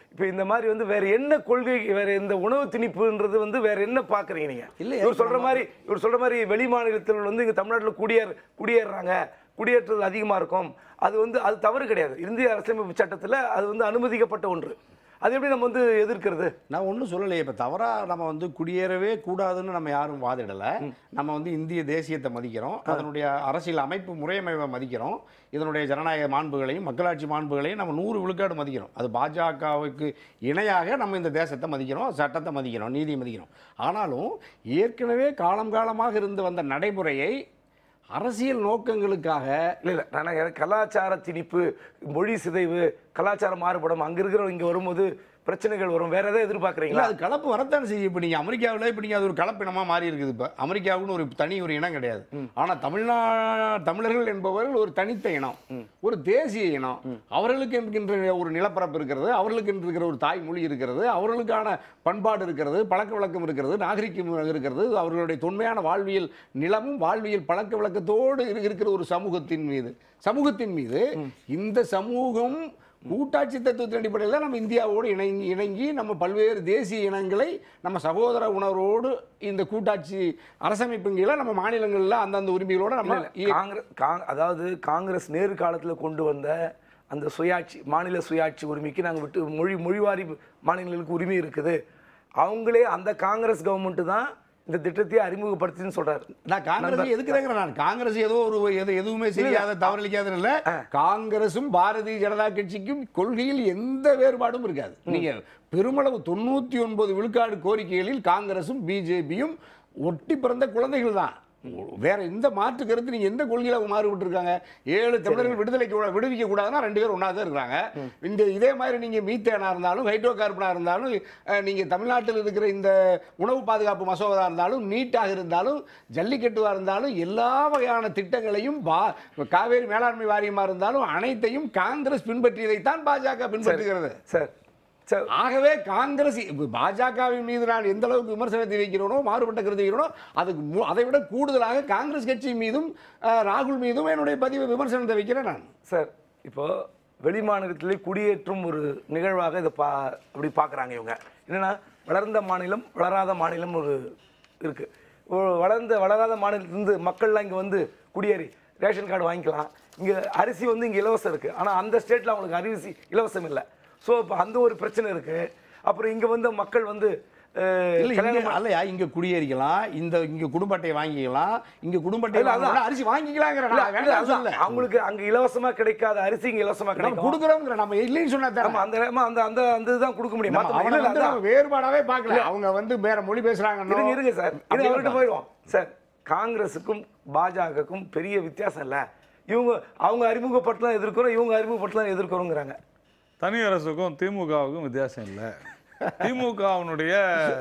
இப்போ இந்த மாதிரி வந்து வேற என்ன கொள்கை வேற இந்த உணவு திணிப்புன்றது வந்து வேற என்ன பாக்குறீங்க நீங்க இல்ல, இவர் சொல்ற மாதிரி இவர் சொல்ற மாதிரி வெளி மாநிலத்தில் வந்து இங்க தமிழ்நாட்டில் குடியேற குடியேறுறாங்க குடியேற்றது அதிகமா இருக்கும் அது வந்து அது தவறு கிடையாது இந்திய அரசியலமைப்பு சட்டத்துல அது வந்து அனுமதிக்கப்பட்ட ஒன்று அது எப்படி நம்ம வந்து எதிர்க்கிறது நான் ஒன்றும் சொல்லலையே இப்போ தவறாக நம்ம வந்து குடியேறவே கூடாதுன்னு நம்ம யாரும் வாதிடலை நம்ம வந்து இந்திய தேசியத்தை மதிக்கிறோம் அதனுடைய அரசியல் அமைப்பு முறையமைப்பை மதிக்கிறோம் இதனுடைய ஜனநாயக மாண்புகளையும் மக்களாட்சி மாண்புகளையும் நம்ம நூறு விழுக்காடு மதிக்கிறோம் அது பாஜகவுக்கு இணையாக நம்ம இந்த தேசத்தை மதிக்கிறோம் சட்டத்தை மதிக்கிறோம் நீதியை மதிக்கிறோம் ஆனாலும் ஏற்கனவே காலம் காலமாக இருந்து வந்த நடைமுறையை அரசியல் நோக்கங்களுக்காக இல்ல இல்ல நான் எனக்கு கலாச்சார திணிப்பு மொழி சிதைவு கலாச்சார மாறுபடும் அங்க இருக்கிற இங்க வரும்போது பிரச்சனைகள் வரும் வேற எதாவது இல்லை எதிர்பார்க்குறீங்களா அது கலப்பு வரத்தானே செய்யும் இப்போ நீங்கள் அமெரிக்காவில் இப்போ நீங்கள் அது ஒரு கலப்பினமாக மாறி இருக்குது இப்போ அமெரிக்காவுக்குன்னு ஒரு தனி ஒரு இனம் கிடையாது ஆனால் தமிழ்நா தமிழர்கள் என்பவர்கள் ஒரு தனித்த இனம் ஒரு தேசிய இனம் அவர்களுக்கு என்கின்ற ஒரு நிலப்பரப்பு இருக்கிறது அவர்களுக்கு என்று இருக்கிற ஒரு தாய்மொழி இருக்கிறது அவர்களுக்கான பண்பாடு இருக்கிறது பழக்க வழக்கம் இருக்கிறது நாகரிகம் இருக்கிறது அவர்களுடைய தொன்மையான வாழ்வியல் நிலமும் வாழ்வியல் பழக்க வழக்கத்தோடு இரு- இருக்கிற ஒரு சமூகத்தின் மீது சமூகத்தின் மீது இந்த சமூகம் கூட்டாட்சி தத்துவத்தின் அடிப்படையில் தான் நம்ம இந்தியாவோடு இணங்கி இணங்கி நம்ம பல்வேறு தேசிய இனங்களை நம்ம சகோதர உணர்வோடு இந்த கூட்டாட்சி அரசமைப்பின் கீழே நம்ம மாநிலங்களில் அந்தந்த உரிமைகளோட நம்ம இய- காங்கிரஸ் காங் அதாவது காங்கிரஸ் நேரு காலத்துல கொண்டு வந்த அந்த சுயாட்சி மாநில சுயாட்சி உரிமைக்கு நாங்க விட்டு மொழி மொழிவாரி மாநிலங்களுக்கு உரிமை இருக்குது அவங்களே அந்த காங்கிரஸ் கவர்மெண்ட் தான் இந்த திட்டத்தை அறிமுகப்படுத்தின்னு சொல்றாரு நான் காங்கிரஸ் எதுக்குறேங்கிற நான் காங்கிரஸ் ஏதோ ஒரு எது எதுவுமே செய்யாத தவறளிக்காத இல்ல காங்கிரஸும் பாரதிய ஜனதா கட்சிக்கும் கொள்கையில் எந்த வேறுபாடும் இருக்காது நீங்க பெருமளவு தொண்ணூத்தி ஒன்பது விழுக்காடு கோரிக்கைகளில் காங்கிரசும் பிஜேபியும் ஒட்டி பிறந்த குழந்தைகள் தான் வேற எந்த மாற்று கருத்து நீங்க எந்த கொள்கையில மாறுபட்டு இருக்காங்க ஏழு தமிழர்கள் விடுதலைக்கு கூட- விடுவிக்க கூடாதுன்னா ரெண்டு பேரும் ஒன்றா தான் இருக்கிறாங்க இந்த இதே மாதிரி நீங்க மீத்தேனா இருந்தாலும் ஹைட்ரோ கார்பனா இருந்தாலும் அஹ், நீங்க தமிழ்நாட்டில் இருக்கிற இந்த உணவு பாதுகாப்பு மசோதா இருந்தாலும் நீட்டாக இருந்தாலும் ஜல்லிக்கட்டுவா இருந்தாலும் எல்லா வகையான திட்டங்களையும் பா- காவேரி மேலாண்மை வாரியமா இருந்தாலும் அனைத்தையும் காங்கிரஸ் பின்பற்றியதைத்தான் பாஜக பின்பற்றுகிறது சார் சார் ஆகவே காங்கிரஸ் இப்ப பாஜகவின் மீது நான் எந்த அளவுக்கு விமர்சனத்தை வைக்கிறோனோ மாறுபட்ட கருத்து வைக்கிறோனோ அதுக்கு மு- அதை விட கூடுதலாக காங்கிரஸ் கட்சி மீதும் அஹ், ராகுல் மீதும் என்னுடைய பதிவு விமர்சனத்தை வைக்கிறேன் நான் சார் இப்போ வெளி மாநிலத்திலே குடியேற்றும் ஒரு நிகழ்வாக இதை பா அப்படி பார்க்குறாங்க இவங்க என்னன்னா வளர்ந்த மாநிலம் வளராத மாநிலம் ஒரு இருக்கு ஒரு வளர்ந்த வளராத மாநிலத்திலிருந்து மக்கள்லாம் இங்கே வந்து குடியேறி ரேஷன் கார்டு வாங்கிக்கலாம் இங்கே அரிசி வந்து இங்கே இலவசம் இருக்குது ஆனால் அந்த ஸ்டேட்டில் அவங்களுக்கு அரிசி இலவசம் இல்லை ஸோ இப்போ அந்த ஒரு பிரச்சனை இருக்குது அப்புறம் இங்கே வந்து மக்கள் வந்து அஹ், இல்ல கல்யாணம் இங்க அல்லையா இங்க குடியேறிக்கலாம் இந்த இங்க குடும்ப அட்டை வாங்கிக்கலாம் இங்க குடும்ப அட்டை இல்ல, அதான். வாங்கினா அரிசி வாங்கிக்கலாங்கிற இல்ல, நான் இல்ல, வேண்டாம் அதான். சொல்லல அவங்களுக்கு அங்கே இலவசமா கிடைக்காத அரிசி இங்கே இலவசமா நம்ம கிடைக்கும் கொடுக்குறோங்கிற நம்ம இல்லைன்னு சொன்னா தானே. ஆமா அந்த ஆமா, அந்த அந்த அந்த இதுதான் கொடுக்க முடியும் நம்ம மத்த- அவனை இல்ல, இல்ல, வந்து அதான். நம்ம வேறுபாடாவே பார்க்கல அவங்க வந்து வேற மொழி பேசுறாங்க இருங்க இருங்க சார் இது அவர்கிட்ட போயிடுவோம் சார் காங்கிரஸுக்கும் பாஜகவுக்கும் பெரிய வித்தியாசம் இல்ல இவங்க அவங்க அறிமுகப்பட்டுலாம் எதிர்க்கிறோம் இவங்க அறிமுகப்பட்டுலாம் எதிர்க்கிறோங்கிறாங்க தனி அரசுக்கும் திமுகவுக்கும் வித்தியாசம் இல்லை திமுகவினுடைய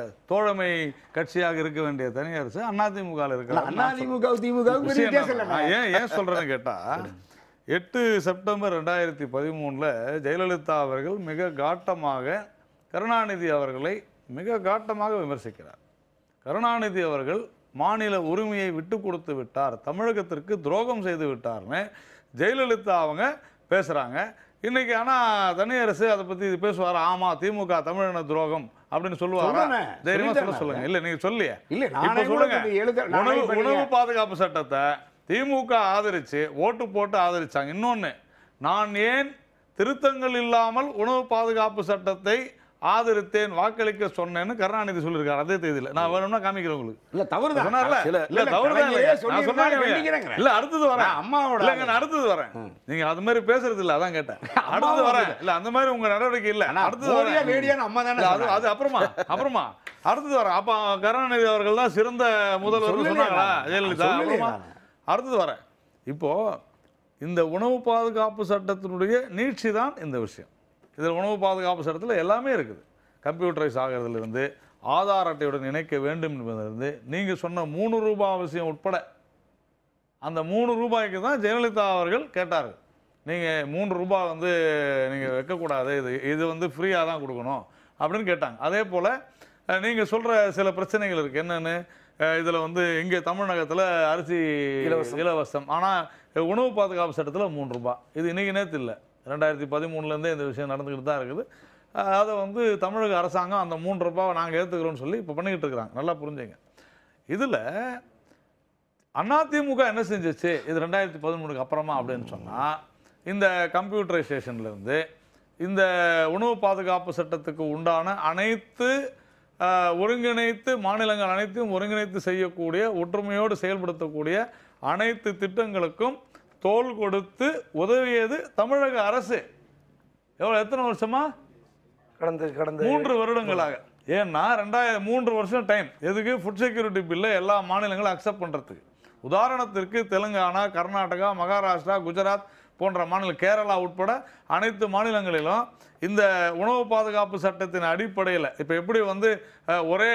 தோழமை கட்சியாக இருக்க வேண்டிய தனி அரசு அதிமுக இருக்கிற அதிமுக திமுகவுக்கு பெரிய விஷயம் வித்தியாசம் என்ன? இல்லை நான் ஏன் ஏன் சொல்றேன்னு கேட்டா எட்டு செப்டம்பர் ரெண்டாயிரத்தி பதிமூணுல ஜெயலலிதா அவர்கள் மிக காட்டமாக கருணாநிதி அவர்களை மிக காட்டமாக விமர்சிக்கிறார் கருணாநிதி அவர்கள் மாநில உரிமையை விட்டு கொடுத்து விட்டார் தமிழகத்திற்கு துரோகம் செய்து விட்டார்னு ஜெயலலிதா அவங்க பேசுறாங்க இன்னைக்கு ஆனா தனி அரசு அதை பத்தி பேசுவாரா ஆமா திமுக தமிழின துரோகம் அப்படின்னு சொல்லுவாரா சொல்றேனே. தைரியமா சொல்ல சொல்லிட்டேன் சொல்லுங்க இல்ல நீங்க சொல்லிய இல்ல, இப்ப நானே கூட சொல்லுங்க இப்ப எழுத- நானே உணவு இப்ப உணவு நீங்க- பாதுகாப்பு சட்டத்தை திமுக ஆதரிச்சு ஓட்டு போட்டு ஆதரிச்சாங்க இன்னொன்னு நான் ஏன் திருத்தங்கள் இல்லாமல் உணவு பாதுகாப்பு சட்டத்தை ஆதரித்தேன் வாக்களிக்க சொன்னேன்னு கருணாநிதி சொல்லியிருக்காரு அதே தேதியில நான் வேணும்னா காமிக்கிறேன் உங்களுக்கு இல்ல தவறுதான் சொன்னார்ல? இல்ல, இல்ல, இல்ல, தவறுதான் கலைஞரே இல்லைங்க. நான் சொல்லியிருந்தா சொன்னேன் கண்டிக்கிறேங்கிறேன். இல்ல அடுத்தது வரேன் நான் அம்மாவோட இல்லங்க நான் அடுத்தது வரேன் நீங்க அது மாதிரி பேசுறது இல்ல அதான் கேட்டேன் அடுத்தது வரேன் இல்ல அந்த மாதிரி உங்க நடவடிக்கை இல்ல ஆனா, அடுத்தது மோடியா வரேன் லேடியான்னு அம்மா தானே இல்ல, அது சொன்னாங்க. அது அப்புறமா அப்புறமா அடுத்தது வரேன் அப்ப கருணாநிதி அவர்கள் தான் சிறந்த முதல்வர் சொல்லலையே சொன்னாங்களா நான். ஜெயலலிதா சொல்லலையே அப்புறமா நான். அடுத்தது வரேன் இப்போ இந்த உணவு பாதுகாப்பு சட்டத்தினுடைய நீட்சி தான் இந்த விஷயம் இதில் உணவு பாதுகாப்பு சட்டத்தில் எல்லாமே இருக்குது கம்ப்யூட்டரைஸ் ஆகிறதுலேருந்து ஆதார் அட்டையுடன் இணைக்க வேண்டும் என்பதிலிருந்து நீங்கள் சொன்ன மூணு ரூபாய் விஷயம் உட்பட அந்த மூணு ரூபாய்க்கு தான் ஜெயலலிதா அவர்கள் கேட்டார்கள் நீங்கள் மூன்று ரூபாய் வந்து நீங்கள் வைக்கக்கூடாது இது இது வந்து ஃப்ரீயாக தான் கொடுக்கணும் அப்படின்னு கேட்டாங்க அதே போல் நீங்கள் சொல்கிற சில பிரச்சனைகள் இருக்குது என்னென்னு இதில் வந்து இங்கே தமிழகத்தில் அரிசி இலவசம். இலவசம் ஆனால் உணவு பாதுகாப்பு சட்டத்தில் மூணு ரூபாய் இது இன்றைக்கி நேற்று இல்லை ரெண்டாயிரத்தி பதிமூணுலேருந்தே இந்த விஷயம் நடந்துக்கிட்டு தான் இருக்குது அஹ், அதை வந்து தமிழக அரசாங்கம் அந்த மூன்று ரூபாவை நாங்கள் ஏற்றுக்கிறோம்னு சொல்லி இப்போ பண்ணிக்கிட்டு இருக்கிறாங்க நல்லா புரிஞ்சுங்க இதில் அதிமுக என்ன செஞ்சுச்சு இது ரெண்டாயிரத்தி பதிமூணுக்கு அப்புறமா அப்படின்னு சொன்னால் இந்த கம்ப்யூட்டரைசேஷன்லேருந்து இந்த உணவு பாதுகாப்பு சட்டத்துக்கு உண்டான அனைத்து அஹ், ஒருங்கிணைத்து மாநிலங்கள் அனைத்தையும் ஒருங்கிணைத்து செய்யக்கூடிய ஒற்றுமையோடு செயல்படுத்தக்கூடிய அனைத்து திட்டங்களுக்கும் தோள் கொடுத்து உதவியது தமிழக அரசு எவ்வளோ எத்தனை வருஷமா கடந்த கடந்த மூன்று வருடங்களாக ஏன்னா ரெண்டாயிரம் மூன்று வருஷம் டைம் எதுக்கு ஃபுட் செக்யூரிட்டி பில்லை எல்லா மாநிலங்களும் அக்செப்ட் பண்ணுறதுக்கு உதாரணத்திற்கு தெலுங்கானா கர்நாடகா மகாராஷ்டிரா குஜராத் போன்ற மாநில கேரளா உட்பட அனைத்து மாநிலங்களிலும் இந்த உணவு பாதுகாப்பு சட்டத்தின் அடிப்படையில் இப்போ எப்படி வந்து அஹ், ஒரே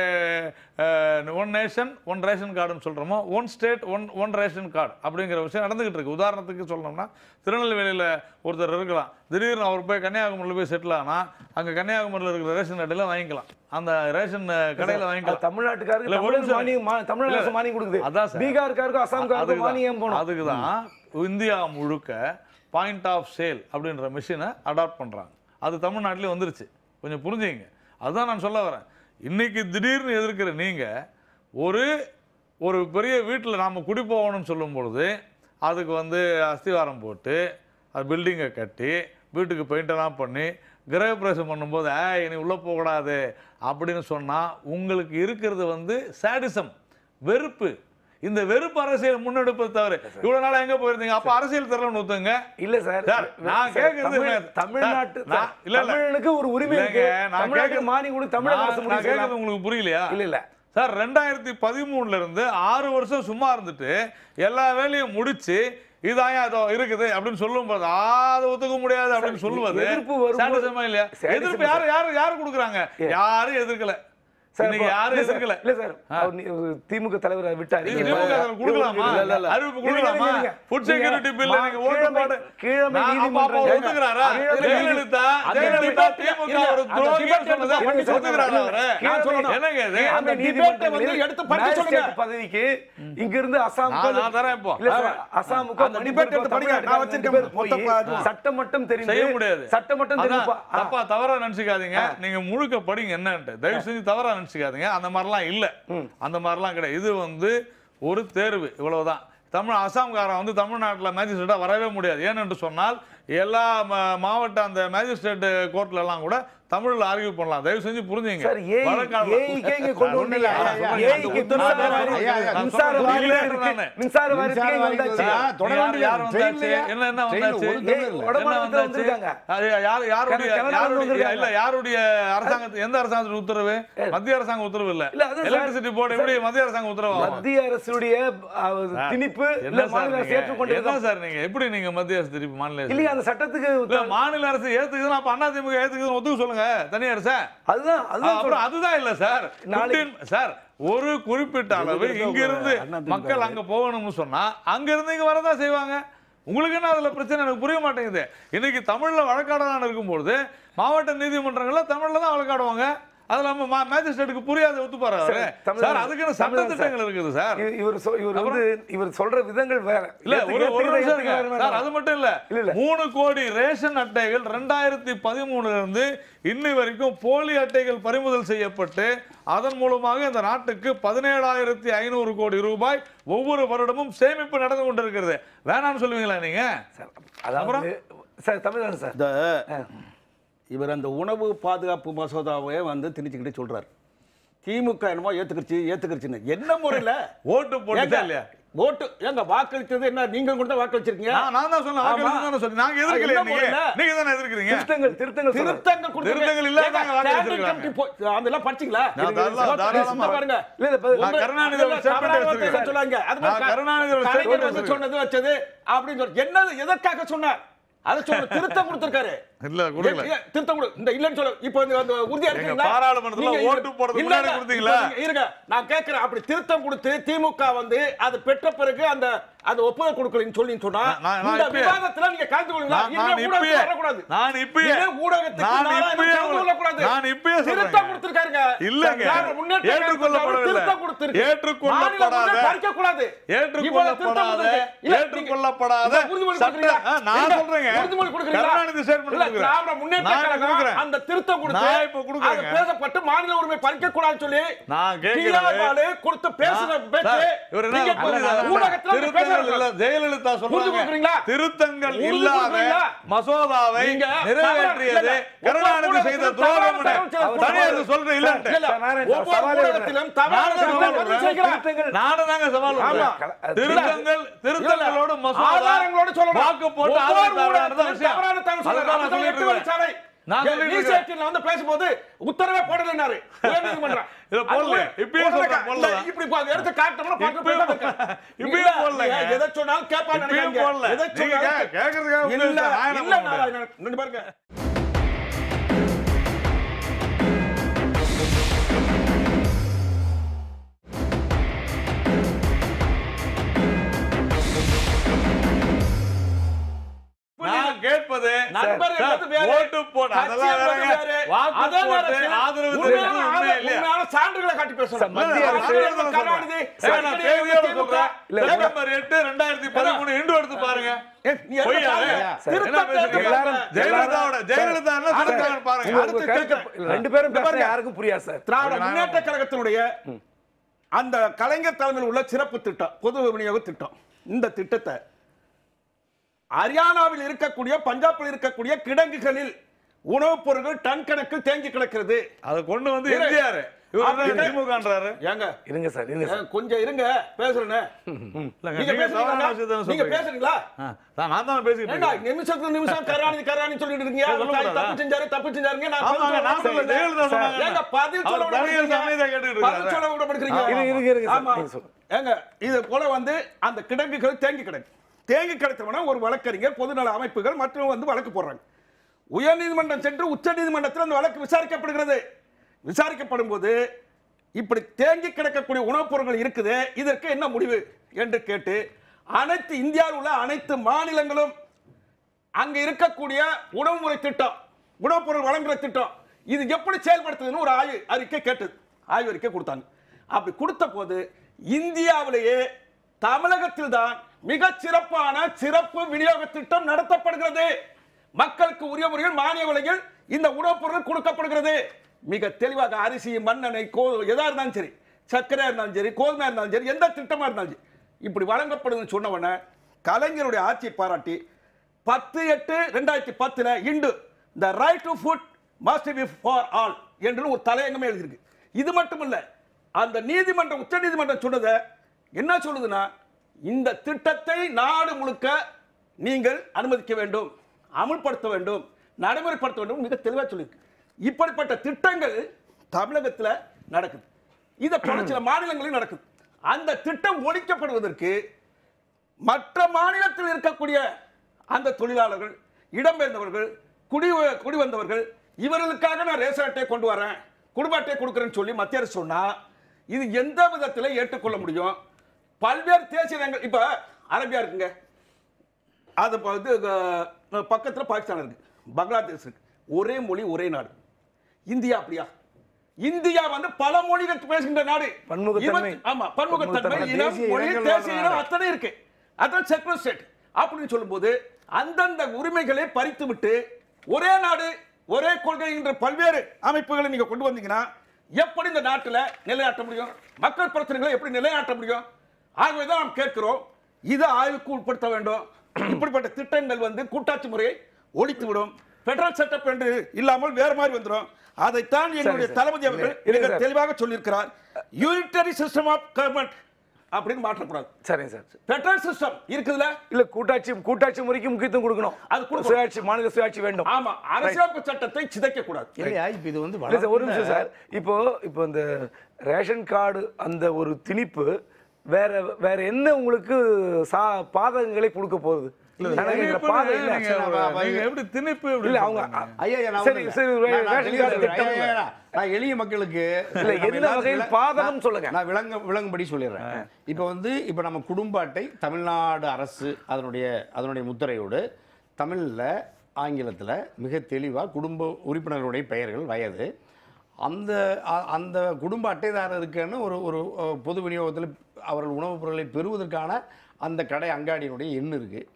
ஒன் நேஷன் ஒன் ரேஷன் கார்டுன்னு சொல்கிறோமோ one state one one ration card அப்படிங்கிற விஷயம் நடந்துகிட்டு இருக்கு உதாரணத்துக்கு சொல்லணும்னா திருநெல்வேலியில் ஒருத்தர் இருக்கலாம் திடீர்னு அவர் போய் கன்னியாகுமரியில் போய் செட்டில் ஆனால் அங்கே கன்னியாகுமரியில் இருக்கிற ரேஷன் கடையில் வாங்கிக்கலாம் அந்த ரேஷன் கடையில் அது வாங்கிக்கலாம் தமிழ்நாட்டுக்காருக்கு இல்ல, ஒரு தமிழக நிமிஷம். மானியம் மா- தமிழக அரசு மானியம் கொடுக்குது அதான் சார். பீகாருக்காருக்கும் அசாம்காருக்கும் மானியம் போகணும் அதுக்கு தான் இந்தியா முழுக்க பாயிண்ட் ஆஃப் சேல் அப்படின்ற மிஷினை அடாப்ட் பண்ணுறாங்க அது தமிழ்நாட்டிலே வந்துருச்சு கொஞ்சம் புரிஞ்சுங்க அதுதான் நான் சொல்ல வரேன் இன்னைக்கு திடீர்னு எதிர்க்கிற நீங்கள் ஒரு ஒரு பெரிய வீட்டில் நாம் குடி போகணும்னு சொல்லும் பொழுது அதுக்கு வந்து அஸ்திவாரம் போட்டு அது பில்டிங்கை கட்டி வீட்டுக்கு பெயிண்டெல்லாம் பண்ணி கிரகப்பிரவேசம் பண்ணும்போது ஏய் நீ உள்ளே போகக்கூடாது அப்படின்னு சொன்னால் உங்களுக்கு இருக்கிறது வந்து சாடிசம் வெறுப்பு இந்த வெறுப்பு அரசியல் முன்னெடுப்பது தவிர இவ்வளவு நாள் எங்க போயிருந்தீங்க அப்ப அரசியல் தரலன்னு ஒத்துங்க இல்ல சார் சார், நான் சார், கேக்குறது தமிழ்- என்ன? தமிழ்நாட்டு சார், நான்- இல்ல, இல்ல. தமிழனுக்கு ஒரு உரிமை இருக்கு இல்லைங்க, நான் தமிழ்நாட்டுக்கு கேக்குறது- மானியம் கொடு தமிழக அரசு நான் முடிவு நான் செய்யலாம். கேக்குறது உங்களுக்கு புரியலையா இல்ல இல்ல சார் ரெண்டாயிரத்தி பதிமூணுல இருந்து ஆறு வருஷம் சும்மா இருந்துட்டு எல்லா வேலையும் முடிச்சு இதாயா இதோ இருக்குது அப்படின்னு சொல்லும் போது "ஆ, அதை ஒத்துக்க முடியாது அப்படின்னு சொல்லுவது எதிர்ப்பு வரும்போது- சாட்டிசமா இல்லையா சாட்டிசமா எதிர்ப்பு யாரு யாரு யாரு கொடுக்குறாங்க யாரும் எதிர்க்கல சார், இன்னைக்கு இப்போ- யாரும் இல்ல சார், எதிர்க்கல இல்ல சார் அவர் நீ- ஒரு திமுக தலைவரை விட்டாரு நீங்க திமுக தலைவர் கொடுக்கலாமா? இல்ல, இல்ல, இல்ல. அறிவிப்பு இருங்க, கொடுக்கலாமா? இருங்க, இருங்க. Food security நீங்க bill மா- நீங்க ஓட்டு கீழமை- போட்டு- கீழமை நான் அப்ப அப்ப நீதிமன்றங்கள் ஒத்துக்கிறாரா? கீழமை ஜெயலலிதா, அந்த ஜெயலலிதா debate- திமுக இல்ல, ஒரு அந்த துரோகின்னு debate சொன்னதை எடுத்து பண்ணி ஒத்துக்கிறாரா அவரு? நான் சொல்லணும். என்னங்க இது? கீழமை அந்த debate நீதிமன்றங்களில் வந்து எடுத்து படிக்க சொல்லுங்க. magistrate பதவிக்கு இங்கிருந்து அசாம் நான் நான் தரேன் இப்போ. இல்ல சார், அசாமுக்கோ அந்த மணிப்பூருக்கோ debate எடுத்து படிங்க. நான் தமிழ்நாட்டுக்கோ வச்சிருக்கேன் ரெண்டு பேர் மொத்த போய் சட்டம் மட்டும் தெரிந்து செய்ய முடியாது. சட்டம் மட்டும் அதான், தெரிந்து பா- தப்பா தவறா நினைச்சுக்காதீங்க நீங்க முழுக்க படிங்க என்னன்ட்டு தயவு செஞ்சு தவறா நினைச்சுக்காதீங்க அந்த மாதிரிலாம் இல்ல அந்த மாதிரிலாம் கிடையாது இது வந்து ஒரு தேர்வு இவ்வளவுதான் தமிழ் அசாம்காரன் வந்து தமிழ்நாட்டில் மேஜிஸ்ட்ரேட்டா வரவே முடியாது ஏனென்று சொன்னால் எல்லா ம- மாவட்ட அந்த மேஜிஸ்ட்ரேட் கோர்ட்ல எல்லாம் கூட தமிழ்ல ஆர்கியூ பண்ணலாம் தயவு செஞ்சு புரிஞ்சுங்க சார் ஏஐ வழக்காடலாம். ஏஐக்கே இங்க கொண்டு ஒண்ணும் இல்ல, வந்தீங்க. ஐயா, ஐயா, ஏஐக்கு அந்த மின்சார உத்தரவு வாரி- ஐயா, ஐயா, நான் மின்சார சொல்றது வாரியம் புரியல இருக்கு. நானு. மின்சார மின்சார வாரியத்துக்கு இங்க வாரியத்துக்கு வந்தாச்சு. ஆ, தொடர யார் வேண்டியது. யார் வந்தாச்சு? ட்ரெயின்லயா? என்ன என்ன ட்ரெயின்ல வந்தாச்சு ஒரு தமிழ் இல்ல. வட என்ன மாநிலத்துல வந்தாச்சு? வந்திருக்காங்க. அது யார் யாருடைய கனடா யாருடைய வந்திருக்காங்க. இல்ல யாருடைய அரசாங்கத்து எந்த அரசாங்கத்தின் உத்தரவு மத்திய அரசாங்க உத்தரவு இல்ல இல்ல, அதான் சார். எலக்ட்ரிசிட்டி போர்டு எப்படி மத்திய அரசாங்க உத்தரவு ஆகும்? மத்திய அரசுடைய அஹ், திணிப்பு இல்ல என்ன சார் மாநில அரசு நீங்க? ஏற்றுக்கொண்டு என்ன சார் நீங்க எப்படி நீங்க மத்திய அரசு திருப்பி மாநில அரசு இல்லையா அந்த சட்டத்துக்கு இல்ல மாநில அரசு ஏத்துக்குதுன்னா அப்ப அண்ணா திமுக ஏத்துக்குதுன்னு ஒத்துக்க சொல்லுங்க தனி அரசு அதுதான் அதுதான் அப்புறம் அதுதான் இல்ல சார் நாளைக்கு- 15 சார் ஒரு குறிப்பிட்ட அளவு இங்க இருந்து மக்கள் அங்க போகணும்னு சொன்னா அங்க இருந்து இங்க வரதான் செய்வாங்க உங்களுக்கு என்ன அதுல பிரச்சனை எனக்கு புரிய மாட்டேங்குது இன்னைக்கு தமிழ்ல வழக்காடலான்னு இருக்கும்பொழுது மாவட்ட நீதிமன்றங்கள்ல தமிழ்ல தான் வழக்காடுவாங்க அது நம்ம மேஜிஸ்ட்ரேட்டுக்கு புரியாத ஒத்துப்பாரு அவரு சார், தமிழ் சார் அதுக்குன்னு சட்ட தமிழ் திட்டங்கள் இருக்குது சார் இவ- இவர் சொ- இவர் வந்து இவர் சொல்ற விதங்கள் வேற இல்ல ஏத்துக்க- ஒரு ஒரு ஏத்துக்க- நிமிஷம் ஏத்துக்க இருங்க. வேற சார் வேற. அது மட்டும் இல்ல இல்ல, இல்ல. மூணு கோடி ரேஷன் அட்டைகள் ரெண்டாயிரத்தி பதிமூணுல இருந்து இன்னி வரைக்கும் போலி அட்டைகள் பறிமுதல் செய்யப்பட்டு அதன் மூலமாக இந்த நாட்டுக்கு பதினேழாயிரத்தி ஐநூறு கோடி ரூபாய் ஒவ்வொரு வருடமும் சேமிப்பு நடந்து கொண்டிருக்கிறது வேணாம்னு சொல்லுவீங்களா நீங்க சார், அதாவது சார் தமிழ்தான் சார் இந்த இவர் அந்த உணவு பாதுகாப்பு மசோதாவை வந்து திணிச்சுக்கிட்டு சொல்றாரு திமுக என்னமோ ஏத்துக்கிருச்சு ஏத்துக்கிருச்சுன்னு என்ன முறையில் ஓட்டு போட்டுச்சா இல்லையா ஓட்டு ஏங்க வாக்களித்தது என்ன நீங்க கூட வாக்களிச்சிருக்கீங்க நான் நான் தான் சொன்னேன் ஆமா. வாக்களிச்சு தானே சொன்னேன் நாங்க எதிர்க்கல என்ன நீங்க முறையில? நீங்க தானே எதிர்க்கிறீங்க திருத்தங்கள் திருத்தங்கள் சொல்றாரு. திருத்தங்கள் கொடுத்திருக்கீங்க. திருத்தங்கள் இல்லாத ஏங்க, வாக்களிச்சிருக்காங்க. standing committee போய்- அதெல்லாம் படிச்சீங்களா நான் இருங்க, தாராளமா- இருங்க, தாராளமா. பாருங்க இல்ல, இல்ல, இப்ப- நான் உங்க- கருணாநிதி ஒரு இல்ல, statement தவறான எடுத்திருக்கேன். வார்த்தை சொல்லாங்க. அது மாதிரி நான் கருணாநிதி ஒரு கலைஞர் statement வந்து எடுத்திருக்கேன். சொன்னது வச்சது அப்படின்னு சொல்லி என்னது எதற்காக சொன்னார் அதை சொல்ல திருத்தம் கொடுத்திருக்காரு இல்ல கொடுக்கல ஏ, திருத்தம் கொடு இந்த இல்லன்னு சொல்ல இப்போ இந்த அந்த உறுதியா எங்க இருக்கீங்களா பாராளுமன்றத்துல நீங்க ஓட்டு போடுறதுக்கு இல்ல, முன்னாடி இல்ல, கொடுத்தீங்களா? இப்போ நீங்க இருங்க நான் கேட்கிறேன் அப்படி திருத்தம் கொடுத்து திமுக வந்து அது பெற்ற பிறகு அந்த அந்த ஒப்புதல் கொடுக்கலன்னு சொல்லி சொன்னா நான்- நான் இந்த இப்பயே- விவாதத்துல நீங்க கலந்து கொள்ளுங்களா நான் இனிமே நான் ஊடகத்துக்கு இப்பயே வரக்கூடாது நான் இப்பயே இனிமே ஊடகத்துக்கு நான் நானா இப்பயே கலந்து கொள்ளக்கூடாது. நான் இப்பயே திருத்தம் சொல்றேன் கொடுத்திருக்காருங்க இல்லங்க. திராவிட முன்னேற்ற கழகத்துக்கு ஏற்றுக்கொள்ளப்படவில்லை. திருத்தம் கொடுத்திருக்கு. ஏற்றுக்கொள்ளப்படாத- மாநிலம் முன்னே பறிக்க கூடாது இவ்வளவு திருத்தம் ஏற்றுக்கொள்ளப்படாத கொடுத்திருக்கு. இல்ல, நீங்க- ஏற்றுக்கொள்ளப்படாத இப்ப உறுதிமொழி சட்ட கொடுக்குறீங்களா? ஆ, நான் இல்ல, சொல்றேங்க உறுதிமொழி கொடுக்குறீங்களா? கருணாநிதி ஸ்டேட்மெண்ட் இல்ல, கொடுக்குறேன். திராவிட முன்னேற்ற நான் கழகம் கொடுக்குறேன். அந்த திருத்தம் கொடுத்து நான் இப்ப கொடுக்குறேங்க. அது பேசப்பட்டு மாநில உரிமை பறிக்க கூடாதுன்னு சொல்லி நான் கேட்கிறது- டிஆர் பாலு கொடுத்து பேசுன நான்- பேச்சு சார், இவர் என்ன நீங்க புரியுதா? ஊடகத்துல வந்து திருத்தங்கள் இல்ல, பேசுறாங்க. ஜெயலலிதா புரிஞ்சு சொல்றாங்க கொடுக்குறீங்களா? திருத்தங்கள் உறுதி இல்லாத கொடுக்குறீங்களா? மசோதாவை நீங்க நிறைவேற்றியது இல்ல, இல்ல. கருணாநிதி ஒவ்வொரு செய்த ஊடகத்திலும் துரோகம் தவறான தகவல் தனியார் சொல்றது. சொல்றேன் இல்லன்ட்டு இல்ல, சார், நாராயணன் சார், ஒவ்வொரு சவாலே ஊடகத்திலும் தவறான நானும் தகவல் சவால் பதிவு விடுறேன். செய்கிறார். திருத்தங்கள் நானும் தாங்க சவால் ஆமா. விடுறேன். திருத்தங்கள் திருத்தங்களோட இல்ல, மசோதா ஆதாரங்களோட சொல்லணும். வாக்கு போட்டு ஒவ்வொரு ஆதரவு தவறானது ஊடகத்திலும் விஷயம். தவறான தகவல் சொல்றாரு. அதுதான் நான் அப்பதான் சொல்லிட்டு எட்டு வழிச்சாலை. நான் ஏ, சொல்லிட்டு நியூஸ் இருக்கேன். 18 ல வந்து பேசும்போது உத்தரவே போடலைன்னாரு. உயர்நீதிமன்றம். இதை போடல. அது இப்பயும் போடல. சொல்றேன், போடல. இல்ல, இப்படி பா- எடுத்து காட்டணும்னா பார்க்க இப்பயும் பேசாம இருக்க. இப்பயும் இல்ல, போடலைங்க. நீங்க எதை சொன்னாலும் கேட்பான்னு இப்பயும் நினைக்காதீங்க. போடல. எதை நீங்க சொன்னாலும் கே- கேட்கறதுக்காக இல்ல, உங்க இஷ்டம். நான் என்ன இல்ல, பண்ண முடியும்? நாராயணன். இங்க பாருங்க. நான் கேட்பது நண்பர் சார், என்பது வேறு. ஓட்டு போட்டு கட்சி அதெல்லாம் என்பது வேறங்க. வேறு. வாக்கு அதே போட்டு நேரத்தில் ஆதரவு உண்மையான தெரிவிக்கிறது உண்மை ஆதரவு, இல்லையா? உண்மையான சான்றுகளை காட்டி பேசணும். சார், மத்திய நான் அரசு- தேவையோட சொல்றேன். கருணாநிதி, சார், நான் அடிக்கடி தேவையோட திமுக, சொல்றேன். இல்ல, செப்டம்பர் எட்டு, ரெண்டாயிரத்தி பதிமூணு இண்டு எடுத்து பாருங்க ஏ, நீ எடுத்து பொய்யா? பாருங்க. சார், திருத்தத்தை என்ன பேசுறீங்க? எடுத்து எல்லாரும் பாருங்க. ஜெயலலிதாவோட ஜெயலலிதா என்ன சொல்லிருக்காங்கன்னு பாருங்க உங்க- அடுத்து உங்க கருத்து- கேட்க- இல்ல, ரெண்டு பேரும் இங்க பேசுறது பாருங்க. யாருக்கும் புரியாது சார் திராவிட நான் முன்னேற்ற கழகத்தினுடைய அந்த கலைஞர் தலைமையில் உள்ள சிறப்பு திட்டம் பொது விநியோக திட்டம் இந்த திட்டத்தை ஹரியானாவில் இருக்கக்கூடிய பஞ்சாபில் இருக்கக்கூடிய கிடங்குகளில் உணவுப் பொருட்கள் டன் கணக்கில் தேங்கி கிடக்கிறது அதை கொண்டு வந்து இரு. எம்ஜிஆர் இவர் என்ன அப்படி- திமுகன்றாரு ஏங்க இருங்க சார் இருங்க சார் ஏங்க, கொஞ்சம் இருங்க பேசுறேனே இல்லங்க, நீங்க நீங்க தவறான பேசுறீங்களா விஷயத்தை நீங்க சொல்றீங்க. பேசுறீங்களா ஆ, நான் நான் தானே பேசிக்கிட்டு ஏண்டா இருக்கேன். நிமிஷத்துக்கு நிமிஷம் கருணாநிதி கருணாநிதி சொல்லிட்டு இருக்கீங்க ஏன் அவர் சொல்ல தாய் கூடாதா? தப்பு செஞ்சாரு தப்பு செஞ்சாருங்க நான் ஆமாங்க, பதில் நான் சொல்ல சொல்ல ஜெயலலிதா சொன்னாங்க. ஏங்க பதில் சொல்ல அவர் தனியார் விட அமைதியா கேட்டுட்டு பதில் இருக்காரு. சொல்ல விட மாட்டேங்கிறீங்க இருங்க, இருங்க, இருங்க சார். ஆமா. நீங்க சொல்லுங்க. ஏங்க இது போல வந்து அந்த கிடங்குகள் தேங்கி கிடக்கு தேங்கி கிடத்தவன ஒரு வழக்கறிஞர் பொதுநல அமைப்புகள் மற்றும் வந்து வழக்கு போடுறாங்க உயர்நீதிமன்றம் சென்று உச்சநீதிமன்றத்தில் அந்த வழக்கு விசாரிக்கப்படுகிறது விசாரிக்கப்படும் போது இப்படி தேங்கி கிடக்கக்கூடிய உணவுப் பொருட்கள் இருக்குது இதற்கு என்ன முடிவு என்று கேட்டு அனைத்து இந்தியாவில் உள்ள அனைத்து மாநிலங்களும் அங்க இருக்கக்கூடிய உணவு முறை திட்டம் உணவுப் பொருள் வழங்குற திட்டம் இது எப்படி செயல்படுத்துதுன்னு ஒரு ஆய்வு அறிக்கை கேட்டது ஆய்வு அறிக்கை கொடுத்தாங்க அப்படி கொடுத்த போது இந்தியாவிலேயே தமிழகத்தில் தான் மிக சிறப்பான சிறப்பு விநியோக திட்டம் நடத்தப்படுகிறது மக்களுக்கு உரிய முறையில் மானிய விலையில் இந்த உணவுப் பொருள் கொடுக்கப்படுகிறது மிக தெளிவாக அரிசி மண்ணெண்ணெய் கோ எதா இருந்தாலும் சரி சர்க்கரையா இருந்தாலும் சரி கோதுமையா இருந்தாலும் சரி எந்த திட்டமா இருந்தாலும் சரி இப்படி வழங்கப்படுதுன்னு சொன்ன உடனே கலைஞருடைய ஆட்சியை பாராட்டி பத்து எட்டு ரெண்டாயிரத்தி பத்துல into the right to food must be for all என்று ஒரு தலையங்கமே எழுதியிருக்கு இது மட்டும் இல்ல அந்த நீதிமன்றம் உச்ச நீதிமன்றம் சொன்னதை என்ன சொல்லுதுன்னா இந்த திட்டத்தை நாடு முழுக்க நீங்கள் அனுமதிக்க வேண்டும் அமுல்படுத்த வேண்டும் நடைமுறைப்படுத்த வேண்டும் மிக தெளிவாக சொல்லியிருக்கு இப்படிப்பட்ட திட்டங்கள் தமிழகத்தில் நடக்குது இதை பல சில மாநிலங்களில் நடக்குது அந்த திட்டம் ஒழிக்கப்படுவதற்கு மற்ற மாநிலத்தில் இருக்கக்கூடிய அந்த தொழிலாளர்கள் இடம்பெயர்ந்தவர்கள் குடி குடி வந்தவர்கள் இவர்களுக்காக நான் ரேஷன் அட்டையை கொண்டு வரேன் குடும்ப அட்டையை கொடுக்குறேன்னு சொல்லி மத்திய அரசு சொன்னா இது எந்த விதத்தில் ஏற்றுக்கொள்ள முடியும் பல்வேறு தேசிய இனங்கள் இப்ப அரபியா இருக்குங்க அது இப்ப வந்து அஹ், பக்கத்துல பாகிஸ்தான் இருக்கு பங்களாதேஷ் இருக்கு ஒரே மொழி ஒரே நாடு இந்தியா அப்படியா இந்தியா வந்து பல மொழிகள் பேசுகின்ற நாடு பன்முகத்தன்மை. இருபத்தி- ஆமா பன்முகத்தன்மை பன்முகத்தன்மை. இனம் தேசிய மொழி இனங்கள் தேசிய வாழ்ற இனம் நாடு. அத்தனை இருக்கு அதான் செக்குலர் ஸ்டேட் அப்படின்னு சொல்லும்போது அந்தந்த உரிமைகளை பறித்து விட்டு ஒரே நாடு ஒரே கொள்கை என்ற பல்வேறு அமைப்புகளை நீங்க கொண்டு வந்தீங்கன்னா எப்படி இந்த நாட்டுல நிலைநாட்ட முடியும் மக்கள் பிரச்சனைகளை எப்படி நிலைநாட்ட முடியும் ஆகவே தான் நாம் கேட்கிறோம் இதை ஆய்வுக்கு உட்படுத்த வேண்டும் இப்படிப்பட்ட திட்டங்கள் வந்து கூட்டாட்சி முறையை ஒழித்து விடும் பெடரல் செட்டப் என்று இல்லாமல் வேற மாதிரி வந்துடும் அதைத்தான் என்னுடைய சார். தளபதி அவர்கள் இருங்க மிக சார். தெளிவாக சொல்லியிருக்கிறார் யூனிட்டரி சிஸ்டம் ஆஃப் கவர்மெண்ட் அப்படின்னு மாற்றக்கூடாது சரிங்க சார் பெட்ரோல் சிஸ்டம் இருக்குதுல இல்ல கூட்டாட்சி கூட்டாட்சி முறைக்கு முக்கியத்துவம் கொடுக்கணும் அது கொடுக்கணும். சுயாட்சி மாநில சுயாட்சி வேண்டும் ஆமா அரசியலமைப்பு சட்டத்தை சிதைக்க கூடாது இல்லையா இப்போ இது வந்து இல்ல சார் ஒரு நிமிஷம் வளர்ந்த- சார் இப்போ இப்போ இந்த ரேஷன் கார்டு அந்த ஒரு திணிப்பு வேற வேற என்ன உங்களுக்கு சா பாதகங்களை கொடுக்க போகுது எனக்கு இந்த பாதை இல்ல நீங்க நீங்க எப்படி திணிப்பு எப்படி இல்ல அவங்க சொல்றீங்க? ஐயா, ஐயா, நான் சரி, ஒண்ணும் இல்ல. சரி, நான் நான் ரேஷன் தெளிவா கார்டு சொல்றேன். திட்டம் ஐயா, ஐயா, நான் எளிய மக்களுக்கு இல்ல, நம்ம எந்த எல்லாரும் வகையில் விள- பாதகம் நான் சொல்லுங்க. நான் விளங்க விளங்கும்படி சொல்லிடுறேன் இப்போ வந்து இப்போ நம்ம குடும்ப அட்டை தமிழ்நாடு அரசு அதனுடைய அதனுடைய முத்திரையோடு தமிழில் ஆங்கிலத்தில் மிக தெளிவாக குடும்ப உறுப்பினர்களுடைய பெயர்கள் வயது அந்த அ- அந்த குடும்ப அட்டைதாரருக்குன்னு ஒரு ஒரு அஹ், பொது விநியோகத்தில் அவர்கள் உணவுப் பொருட்களை பெறுவதற்கான அந்த கடை அங்காடியினுடைய எண் இருக்குது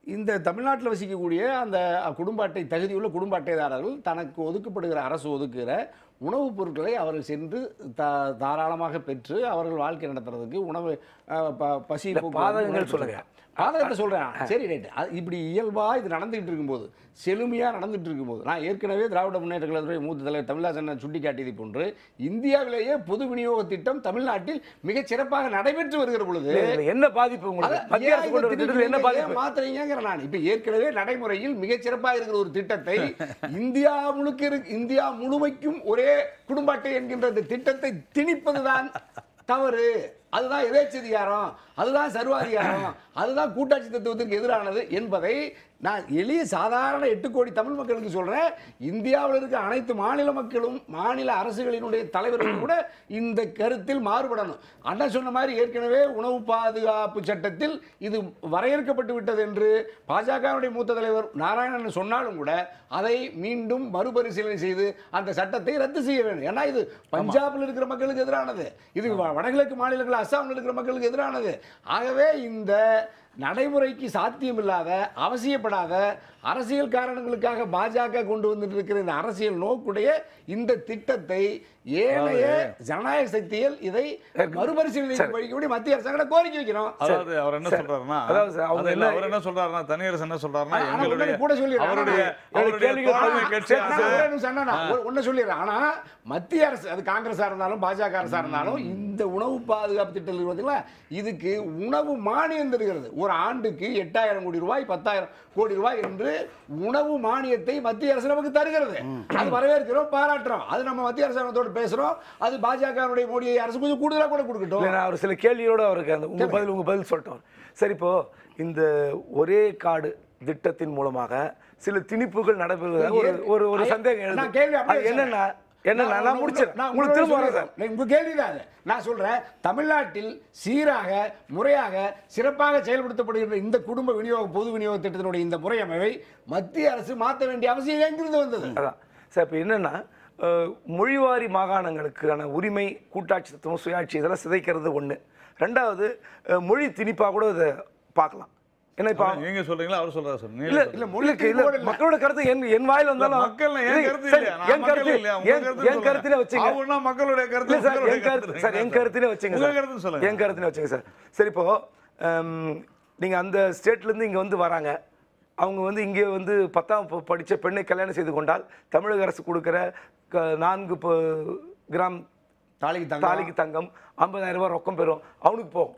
இந்த தமிழ்நாட்டில் வசிக்கக்கூடிய அந்த குடும்ப அட்டை தகுதியுள்ள குடும்ப அட்டைதாரர்கள் தனக்கு ஒதுக்கப்படுகிற அரசு ஒதுக்குகிற உணவுப் பொருட்களை அவர்கள் சென்று த தாராளமாக பெற்று அவர்கள் வாழ்க்கை நடத்துறதுக்கு உணவு அஹ், ப- பசி இல்ல, போக்குவரத்து பாதகங்கள் உணவு சொல்லுங்க. பாதகத்தை சொல்கிறேன் சரி ரைட்டு இப்படி இயல்பாக இது நடந்துகிட்டு இருக்கும்போது செழுமையாக நடந்துகிட்டு இருக்கும்போது நான் ஏற்கனவே திராவிட முன்னேற்ற கழகத்துடைய மூத்த தலைவர் தமிழாசன் சுட்டி காட்டியதை போன்று இந்தியாவிலேயே பொது விநியோக திட்டம் தமிழ்நாட்டில் மிகச் சிறப்பாக நடைபெற்று வருகிற பொழுது இல்ல, இதுல என்ன பாதிப்பு உங்களுக்கு அதான் மத்திய ஏன் அரசு இந்த கொண்டு வர திட்டத்துல என்ன திட்டத்தை ஏன் பாதிப்பு மாத்துறீங்கங்கிற நான் இப்ப ஏற்கனவே நடைமுறையில் மிகச் சிறப்பாக இருக்கிற ஒரு திட்டத்தை இந்தியா முழுக்க இருக்கு இந்தியா முழுமைக்கும் ஒரே குடும்ப அட்டை என்கின்ற இந்த திட்டத்தை திணிப்பதுதான் தவறு அதுதான் எதேச்சதிகாரம் அதுதான் சர்வாதிகாரம் அதுதான் கூட்டாட்சி தத்துவத்திற்கு எதிரானது என்பதை நான் எளிய சாதாரண எட்டு கோடி தமிழ் மக்களுக்கு சொல்றேன் இந்தியாவில் இருக்க அனைத்து மாநில மக்களும் மாநில அரசுகளினுடைய தலைவர்களும் கூட இந்த கருத்தில் மாறுபடணும் அண்ணா சொன்ன மாதிரி ஏற்கனவே உணவு பாதுகாப்பு சட்டத்தில் இது வரையறுக்கப்பட்டு விட்டது என்று பாஜகவுடைய மூத்த தலைவர் நாராயணன் சொன்னாலும் கூட அதை மீண்டும் மறுபரிசீலனை செய்து அந்த சட்டத்தை ரத்து செய்ய வேண்டும் ஏன்னா இது பஞ்சாபில் இருக்கிற மக்களுக்கு எதிரானது இது வ- வடகிழக்கு மாநிலங்கள் அஸ்ஸாமில் இருக்கிற மக்களுக்கு எதிரானது ஆகவே இந்த நடைமுறைக்கு சாத்தியமில்லாத அவசியப்படாத அரசியல் காரணங்களுக்காக பாஜக கொண்டு வந்துட்டு இருக்கிற இந்த அரசியல் நோக்குடைய இந்த திட்டத்தை ஏனைய ஜனநாயக சக்திகள் இதை மறுபரிசீலனை வைக்கக்கூடிய மத்திய அரசாங்கம் கோரிக்கை வைக்கிறோம் அதாவது அவர் என்ன சொல்றாருன்னா அதாவது சார், அவங்க அது இல்ல, என்ன- அவர் என்ன சொல்றாருன்னா தனியரசு என்ன சொல்றாருன்னா ஆனா எங்களுடைய ஒண்ணு கூட சொல்லிடுறேன். அவருடைய ஆனா அவருடைய கேள்விகள் தோழமை ஆனா, கட்சி நான் அரசு ஒரே நிமிஷம் அண்ணா, நான் ஒரு- ஒண்ணு சொல்லிடுறேன். ஆனா மத்திய அரசு அது காங்கிரஸா இருந்தாலும் பாஜக அரசா இருந்தாலும் இந்த உணவு பாதுகாப்பு திட்டம் இருக்கு பாத்தீங்களா இதுக்கு உணவு மானியம் தருகிறது ஒரு ஆண்டுக்கு எட்டாயிரம் கோடி ரூபாய் பத்தாயிரம் கோடி ரூபாய் என்று உணவு மானியத்தை மத்திய அரசு நமக்கு தருகிறது அது வரவேற்கிறோம் பாராட்டுறோம் அது நம்ம மத்திய அரசாங்கத்தோடு பேசுறோம் அது பாஜகவுடைய மோடி அரசு கொஞ்சம் கூடுதலா கூட கொடுக்கட்டும் இல்லை நான் ஒரு சில கேள்வியோட அவருக்கு அந்த உங்க பதில் உங்க பதில் சொல்லிட்டோம் சரி இப்போ இந்த ஒரே காடு திட்டத்தின் மூலமாக சில திணிப்புகள் நடைபெறுவதாக ஒரு ஒரு ஒரு சந்தேகம் எழுது நான் கேள்வி அப்படியே அது என்னன்னா என்னன்னா நான் முடிச்சிடறேன் நான் உங்களுக்கு திரும்ப வரேன் சார் சொல்றேன். உங்க கேள்விதான் அது. நான் சொல்றேன் தமிழ்நாட்டில் சீராக முறையாக சிறப்பாக செயல்படுத்தப்படுகின்ற இந்த குடும்ப விநியோக பொது விநியோக திட்டத்தினுடைய இந்த முறையமைவை மத்திய அரசு மாற்ற வேண்டிய அவசியம் எங்கிருந்து வந்தது அதான் சார் இப்போ என்னன்னா அஹ், மொழிவாரி மாகாணங்களுக்கான உரிமை கூட்டாட்சி தத்துவம் சுயாட்சி இதெல்லாம் சிதைக்கிறது ஒன்று ரெண்டாவது அஹ், மொழி திணிப்பாக கூட இதை பார்க்கலாம் ஏன்னா இப்போ நீங்க சொல்றீங்களா அவர் சொல்றாரு சார் நீங்க இல்ல சொல்லுங்க. இல்ல மொழிக்கு இல்ல மக்களோட கருத்து என் என் வாயில வந்தாலும் மக்கள் என் இல்ல, கருத்து சரி, இல்லையா நான் என் மக்கள் கருத்து இல்லையா உங்க என் கருத்து என் கருத்திலே வச்சுங்க அவனா மக்களுடைய கருத்து இல்ல சார் உங்களுடைய என் கருத்து சார் என் கருத்து கருத்திலே வச்சுங்க உங்க சார் கருத்து சொல்லுங்க என் கருத்திலே வச்சுங்க சார் சரி இப்போ ஹம், நீங்க அந்த ஸ்டேட்ல இருந்து இங்க வந்து வராங்க அவங்க வந்து இங்கே வந்து பத்தாம் ப- படிச்ச பெண்ணை கல்யாணம் செய்து கொண்டால் தமிழக அரசு கொடுக்கிற க- நான்கு ப- கிராம் தாலிக்கு தங்கம் தாலிக்கு தங்கம் ஐம்பதாயிரம் ரூபாய் ரொக்கம் பெறும் அவனுக்கு போகும்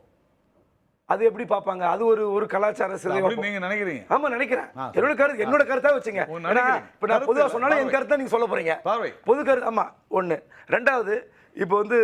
அது எப்படி பார்ப்பாங்க அது ஒரு ஒரு கலாச்சார சிதைவா அப்படி நீங்க நினைக்கிறீங்க ஆமா நினைக்கிறேன் என்னோட கருத்து என்னோட கருத்தா வச்சுங்க உங்க ஏன்னா நினைக்கிறீங்க. இப்ப நான் கருத்து பொதுவா இல்ல, சொன்னாலும் என் பார்வை. கருத்தை நீங்க சொல்ல போறீங்க பார்வை. பொது கருத்து ஆமா ஒண்ணு ரெண்டாவது இப்போ வந்து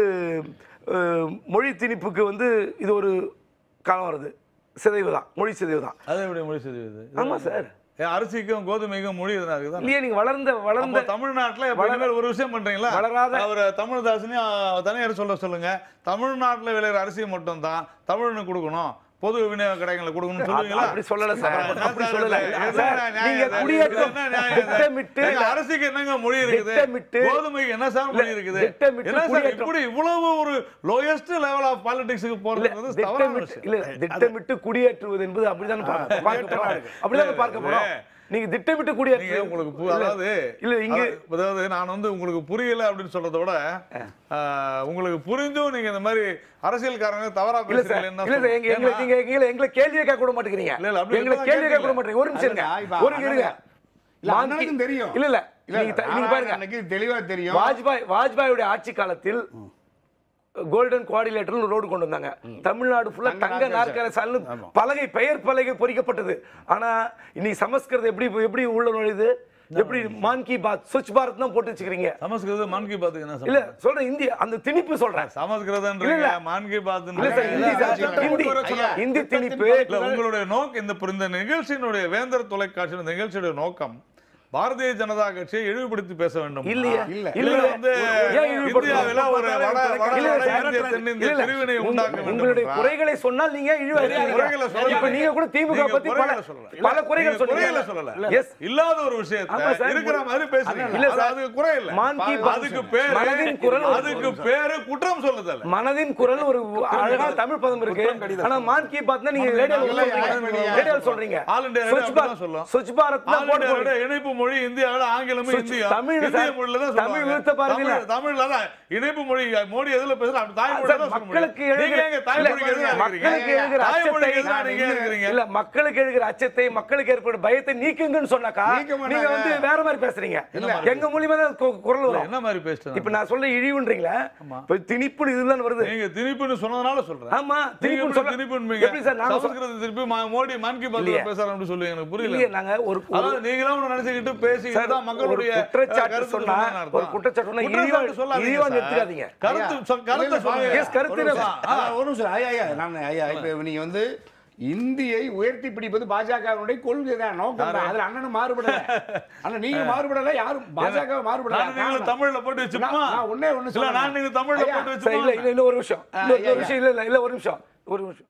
அஹ், மொழி திணிப்புக்கு வந்து இது ஒரு காலம் வருது சிதைவு தான் மொழி சிதைவு தான் அது எப்படி மொழி செய்வது ஆமா சார் ஏன் அரிசிக்கும் கோதுமைக்கும் மொழி எதுனா இருக்குதா இல்லையே நீங்க வளர்ந்த அப்போ வளர்ந்த தமிழ்நாட்டுல இப்ப வளர- இனிமேல் ஒரு விஷயம் பண்றீங்களா வளராத- அவர் தமிழ்தாசனையும் தனியார் சொல்ல சொல்லுங்க தமிழ்நாட்டுல விளையிற அரிசி மட்டும் தான் தமிழனுக்கு கொடுக்கணும் பொது விநியோக கடைகளை கொடுக்கணும்னு சொல்லுவீங்களா அப்படி சொல்லல சார் அப்புறம் என்ன அப்படி சார் சொல்லல இது? என்ன சார், நியாயம் நீங்க இது? குடியேற்றம் இது என்ன நியாயம் இது? திட்டமிட்டு ஏங்க, அரிசிக்கு என்னங்க மொழி இருக்குது திட்டமிட்டு கோதுமைக்கு என்ன சார் மொழி இருக்குது திட்டமிட்டு என்ன சார் குடியேற்றம். இப்படி இவ்வளவு ஒரு லோயஸ்ட் லெவல் ஆஃப் பாலிடிக்ஸ்க்கு இல்ல போறது தவறான திட்டமிட்டு விஷயம் இல்ல திட்டமிட்டு குடியேற்றுவது என்பது அப்படிதான் பார்க்க பார்க்கப்படும் அப்படிதான் பார்க்கப்படும் நீங்க திட்டமிட்டு நீங்க குடியேற்று உங்களுக்கு பு- இல்ல, அதாவது இல்ல இங்க அதாவது- அதாவது நான் வந்து உங்களுக்கு புரியல அப்படின்னு சொல்றதை விட ஆஹ், உங்களுக்கு புரிஞ்சும் நீங்க இந்த மாதிரி அரசியல்காரங்க தவறா இல்ல சார் பேசுறீங்கன்னு தான் இல்ல சார் எங்க எங்களை சொல்லணும். நீங்க எங்களை எங்களை கேள்வியே கேட்க கூட மாட்டேங்கிறீங்க இல்ல, இல்ல, அப்படி எங்களை இருந்தா கேள்வி கேட்க கூட கேட்கல. மாட்டேங்க ஒரு நிமிஷம் இருங்க அல்ல, இப்ப ஒரு இருங்க இல்ல, மாங்கி- அண்ணனுக்கும் தெரியும். இல்ல இல்ல இல்ல, நீங்க த- நீங்க பாருங்க எனக்கு தெளிவா தெரியும் வாஜ்பாய் வாஜ்பாயுடைய ஆட்சி காலத்தில் கோல்டன் குவாடிலேட்டர் ரோடு கொண்டு வந்தாங்க தமிழ்நாடு ஃபுல்லா தங்க தங்க நாற்கர சால்னு பலகை பெயர் பலகை பொறிக்கப்பட்டது ஆனா இன்னைக்கு சமஸ்கிருதம் எப்படி எப்படி உள்ள நுழையுது எப்படி மான் கி பாத் ஸ்வச் பாரத் தான் போட்டு வச்சுக்கிறீங்க சமஸ்கிருதம் மான் கி பாத்துக்கு என்ன இல்ல சம்பந்தம்? சொல்றேன் இந்திய அந்த திணிப்பு சொல்றேன் சமஸ்கிருதம்ன்றீங்க இல்ல. மான் கி பாத் இல்ல சார் ஹிந்தி சார் ஹிந்தி ஹிந்தி திணிப்பு இல்ல உங்களுடைய நோக்கம் இந்த இந்த நிகழ்ச்சியினுடைய வேந்தர் தொலைக்காட்சி இந்த நிகழ்ச்சியுடைய நோக்கம் பாரதிய ஜனதா கட்சியை இழிவுபடுத்தி பேச வேண்டும் இல்லையே இல்ல. இல்ல இல்ல வந்து ஏன் இழிவுபடுத்தணும்? இந்தியாவில ஒரு வட வட இல்ல, வட சார். இந்திய தென்னிந்திய இல்ல, பிரிவினை உங்க- உண்டாக்க வேண்டும் உங்களுடைய என்றால் குறைகளை சொன்னால் நீங்க இழிவாக குறைகளை சொல்லல. இப்ப நீங்க கூட திமுக நீங்க பத்தி பல குறைகளை சொல்லல. பல குறைகள் நீங்க குறைகளை சொன்னீங்க சொல்லல. Yes. இல்லாத ஒரு ஆமா விஷயத்தை சார். இருக்கிற மாதிரி பேசுறீங்க இல்ல அது- சார். அதுக்கு குறை இல்ல மான் கி பாத் அதுக்கு பேரு மனதின் குரல் ஒரு- அதுக்கு பேரு குற்றம் சொல்லுதல் மனதின் குரல் ஒரு அழகான தமிழ் பதம் இருக்கு ஆனா மான் கி பாத் நீங்க ரேடியோல இல்ல, சொல்றீங்க இல்ல, ரேடியோல சொல்றீங்க All India Swachh radio Bharat அப்படிதான் சொல்லும். ஸ்வச் பாரத் தான் ஆல் போட்டு இந்தியாவோட போறீங்க. இணைப்பு மொழி இந்தியாவோட ஆங்கிலமும் சுவிட்ச் இந்தியா தமிழ் இந்திய சார். மொழியில தான் தமிழ் சொல்லுவாங்க. விழுத்த பாருங்களா? தமிழ் தமிழ்ல தான் இணைப்பு மொழி மோடி எதுல பேசுறா அப்படி தாய்மொழி சார், தான் சொல்ல மக்களுக்கு முடியும். நீங்க எழுகிற எங்க இல்ல, தாய்மொழிக்கு எதிராக மக்களுக்கு இருக்கிறீங்க? எழுகிற தாய்மொழிக்கு அச்சத்தை எதிராக நீங்க இருக்கிறீங்க இல்ல மக்களுக்கு எழுகிற அச்சத்தை மக்களுக்கு ஏற்படும் பயத்தை நீக்குங்கன்னு சொன்னாக்கா நீக்க மாட்டாங்க. நீங்க வந்து வேற மாதிரி பேசுறீங்க இல்ல. எங்க மூலியமா தான் கு- குரல் வரும் என்ன மாதிரி பேசிட்டு இப்ப நான் சொல்ல இழிவுன்றீங்களா இப்ப திணிப்புன்னு இதுதான் வருது நீங்க திணிப்புன்னு சொன்னதுனால சொல்றேன் ஆமா நீங்க திணிப்புன்னு எப்படி சொல்ல திணிப்புன்பீங்க? எப்படி சார் நாங்க சொல்ல- சமஸ்கிருதம் திருப்பி மா- மோடி மன் கி பாத்ல இல்லையே. பேசுறாரு அப்படி சொல்லுவீங்க எனக்கு புரியல இல்லையே நாங்க ஒரு ஒரு- அதாவது நீங்களா ஒண்ணு நினைச்சுக்கிட்டு பேசிக்கிட்டு சார், தான் மக்களுடைய ஒரு குற்றச்சாட்டு கருத்து சொன்னா, சொன்னதுன்னு அர்த்தம். ஒரு குற்றச்சாட்டு சொன்னா குற்றச்சாட்டு இழிவா- சொல்லாதீங்க இழிவா சார். எடுத்துக்காதீங்க. கருத்து சொ- கருத்தை இல்ல, இல்ல, சொல்லுங்க Yes, கருத்து ஒரு நிமிஷம். ஆ. ஆ, ஒரு நிமிஷம் ஐயா ஐயா நான் ஐயா இப்ப நீங்க வந்து இந்தியை உயர்த்தி பிடிப்பது பாஜகவினுடைய கொள்கை தான் நோக்கம் தான் அதுல அண்ணனும் மாறுபடல ஆனா நீங்க மாறுபடல யாரும் பாஜக மாறுபடல நான் நீங்களும் காரணம். தமிழ்ல போட்டு வச்சுப்போமா நான் நான் ஒண்ணே ஒண்ணு இல்ல சொல்றேன். நான் நீங்க தமிழ்ல ஐயா, போட்டு சார், இல்ல வச்சுப்போமா இல்ல இல்ல ஒரு நிமிஷம் ஆ, இல்ல, ஒரு ஐயா, நிமிஷம் இல்ல இல்ல இல்ல ஒரு நிமிஷம் ஒரு நிமிஷம்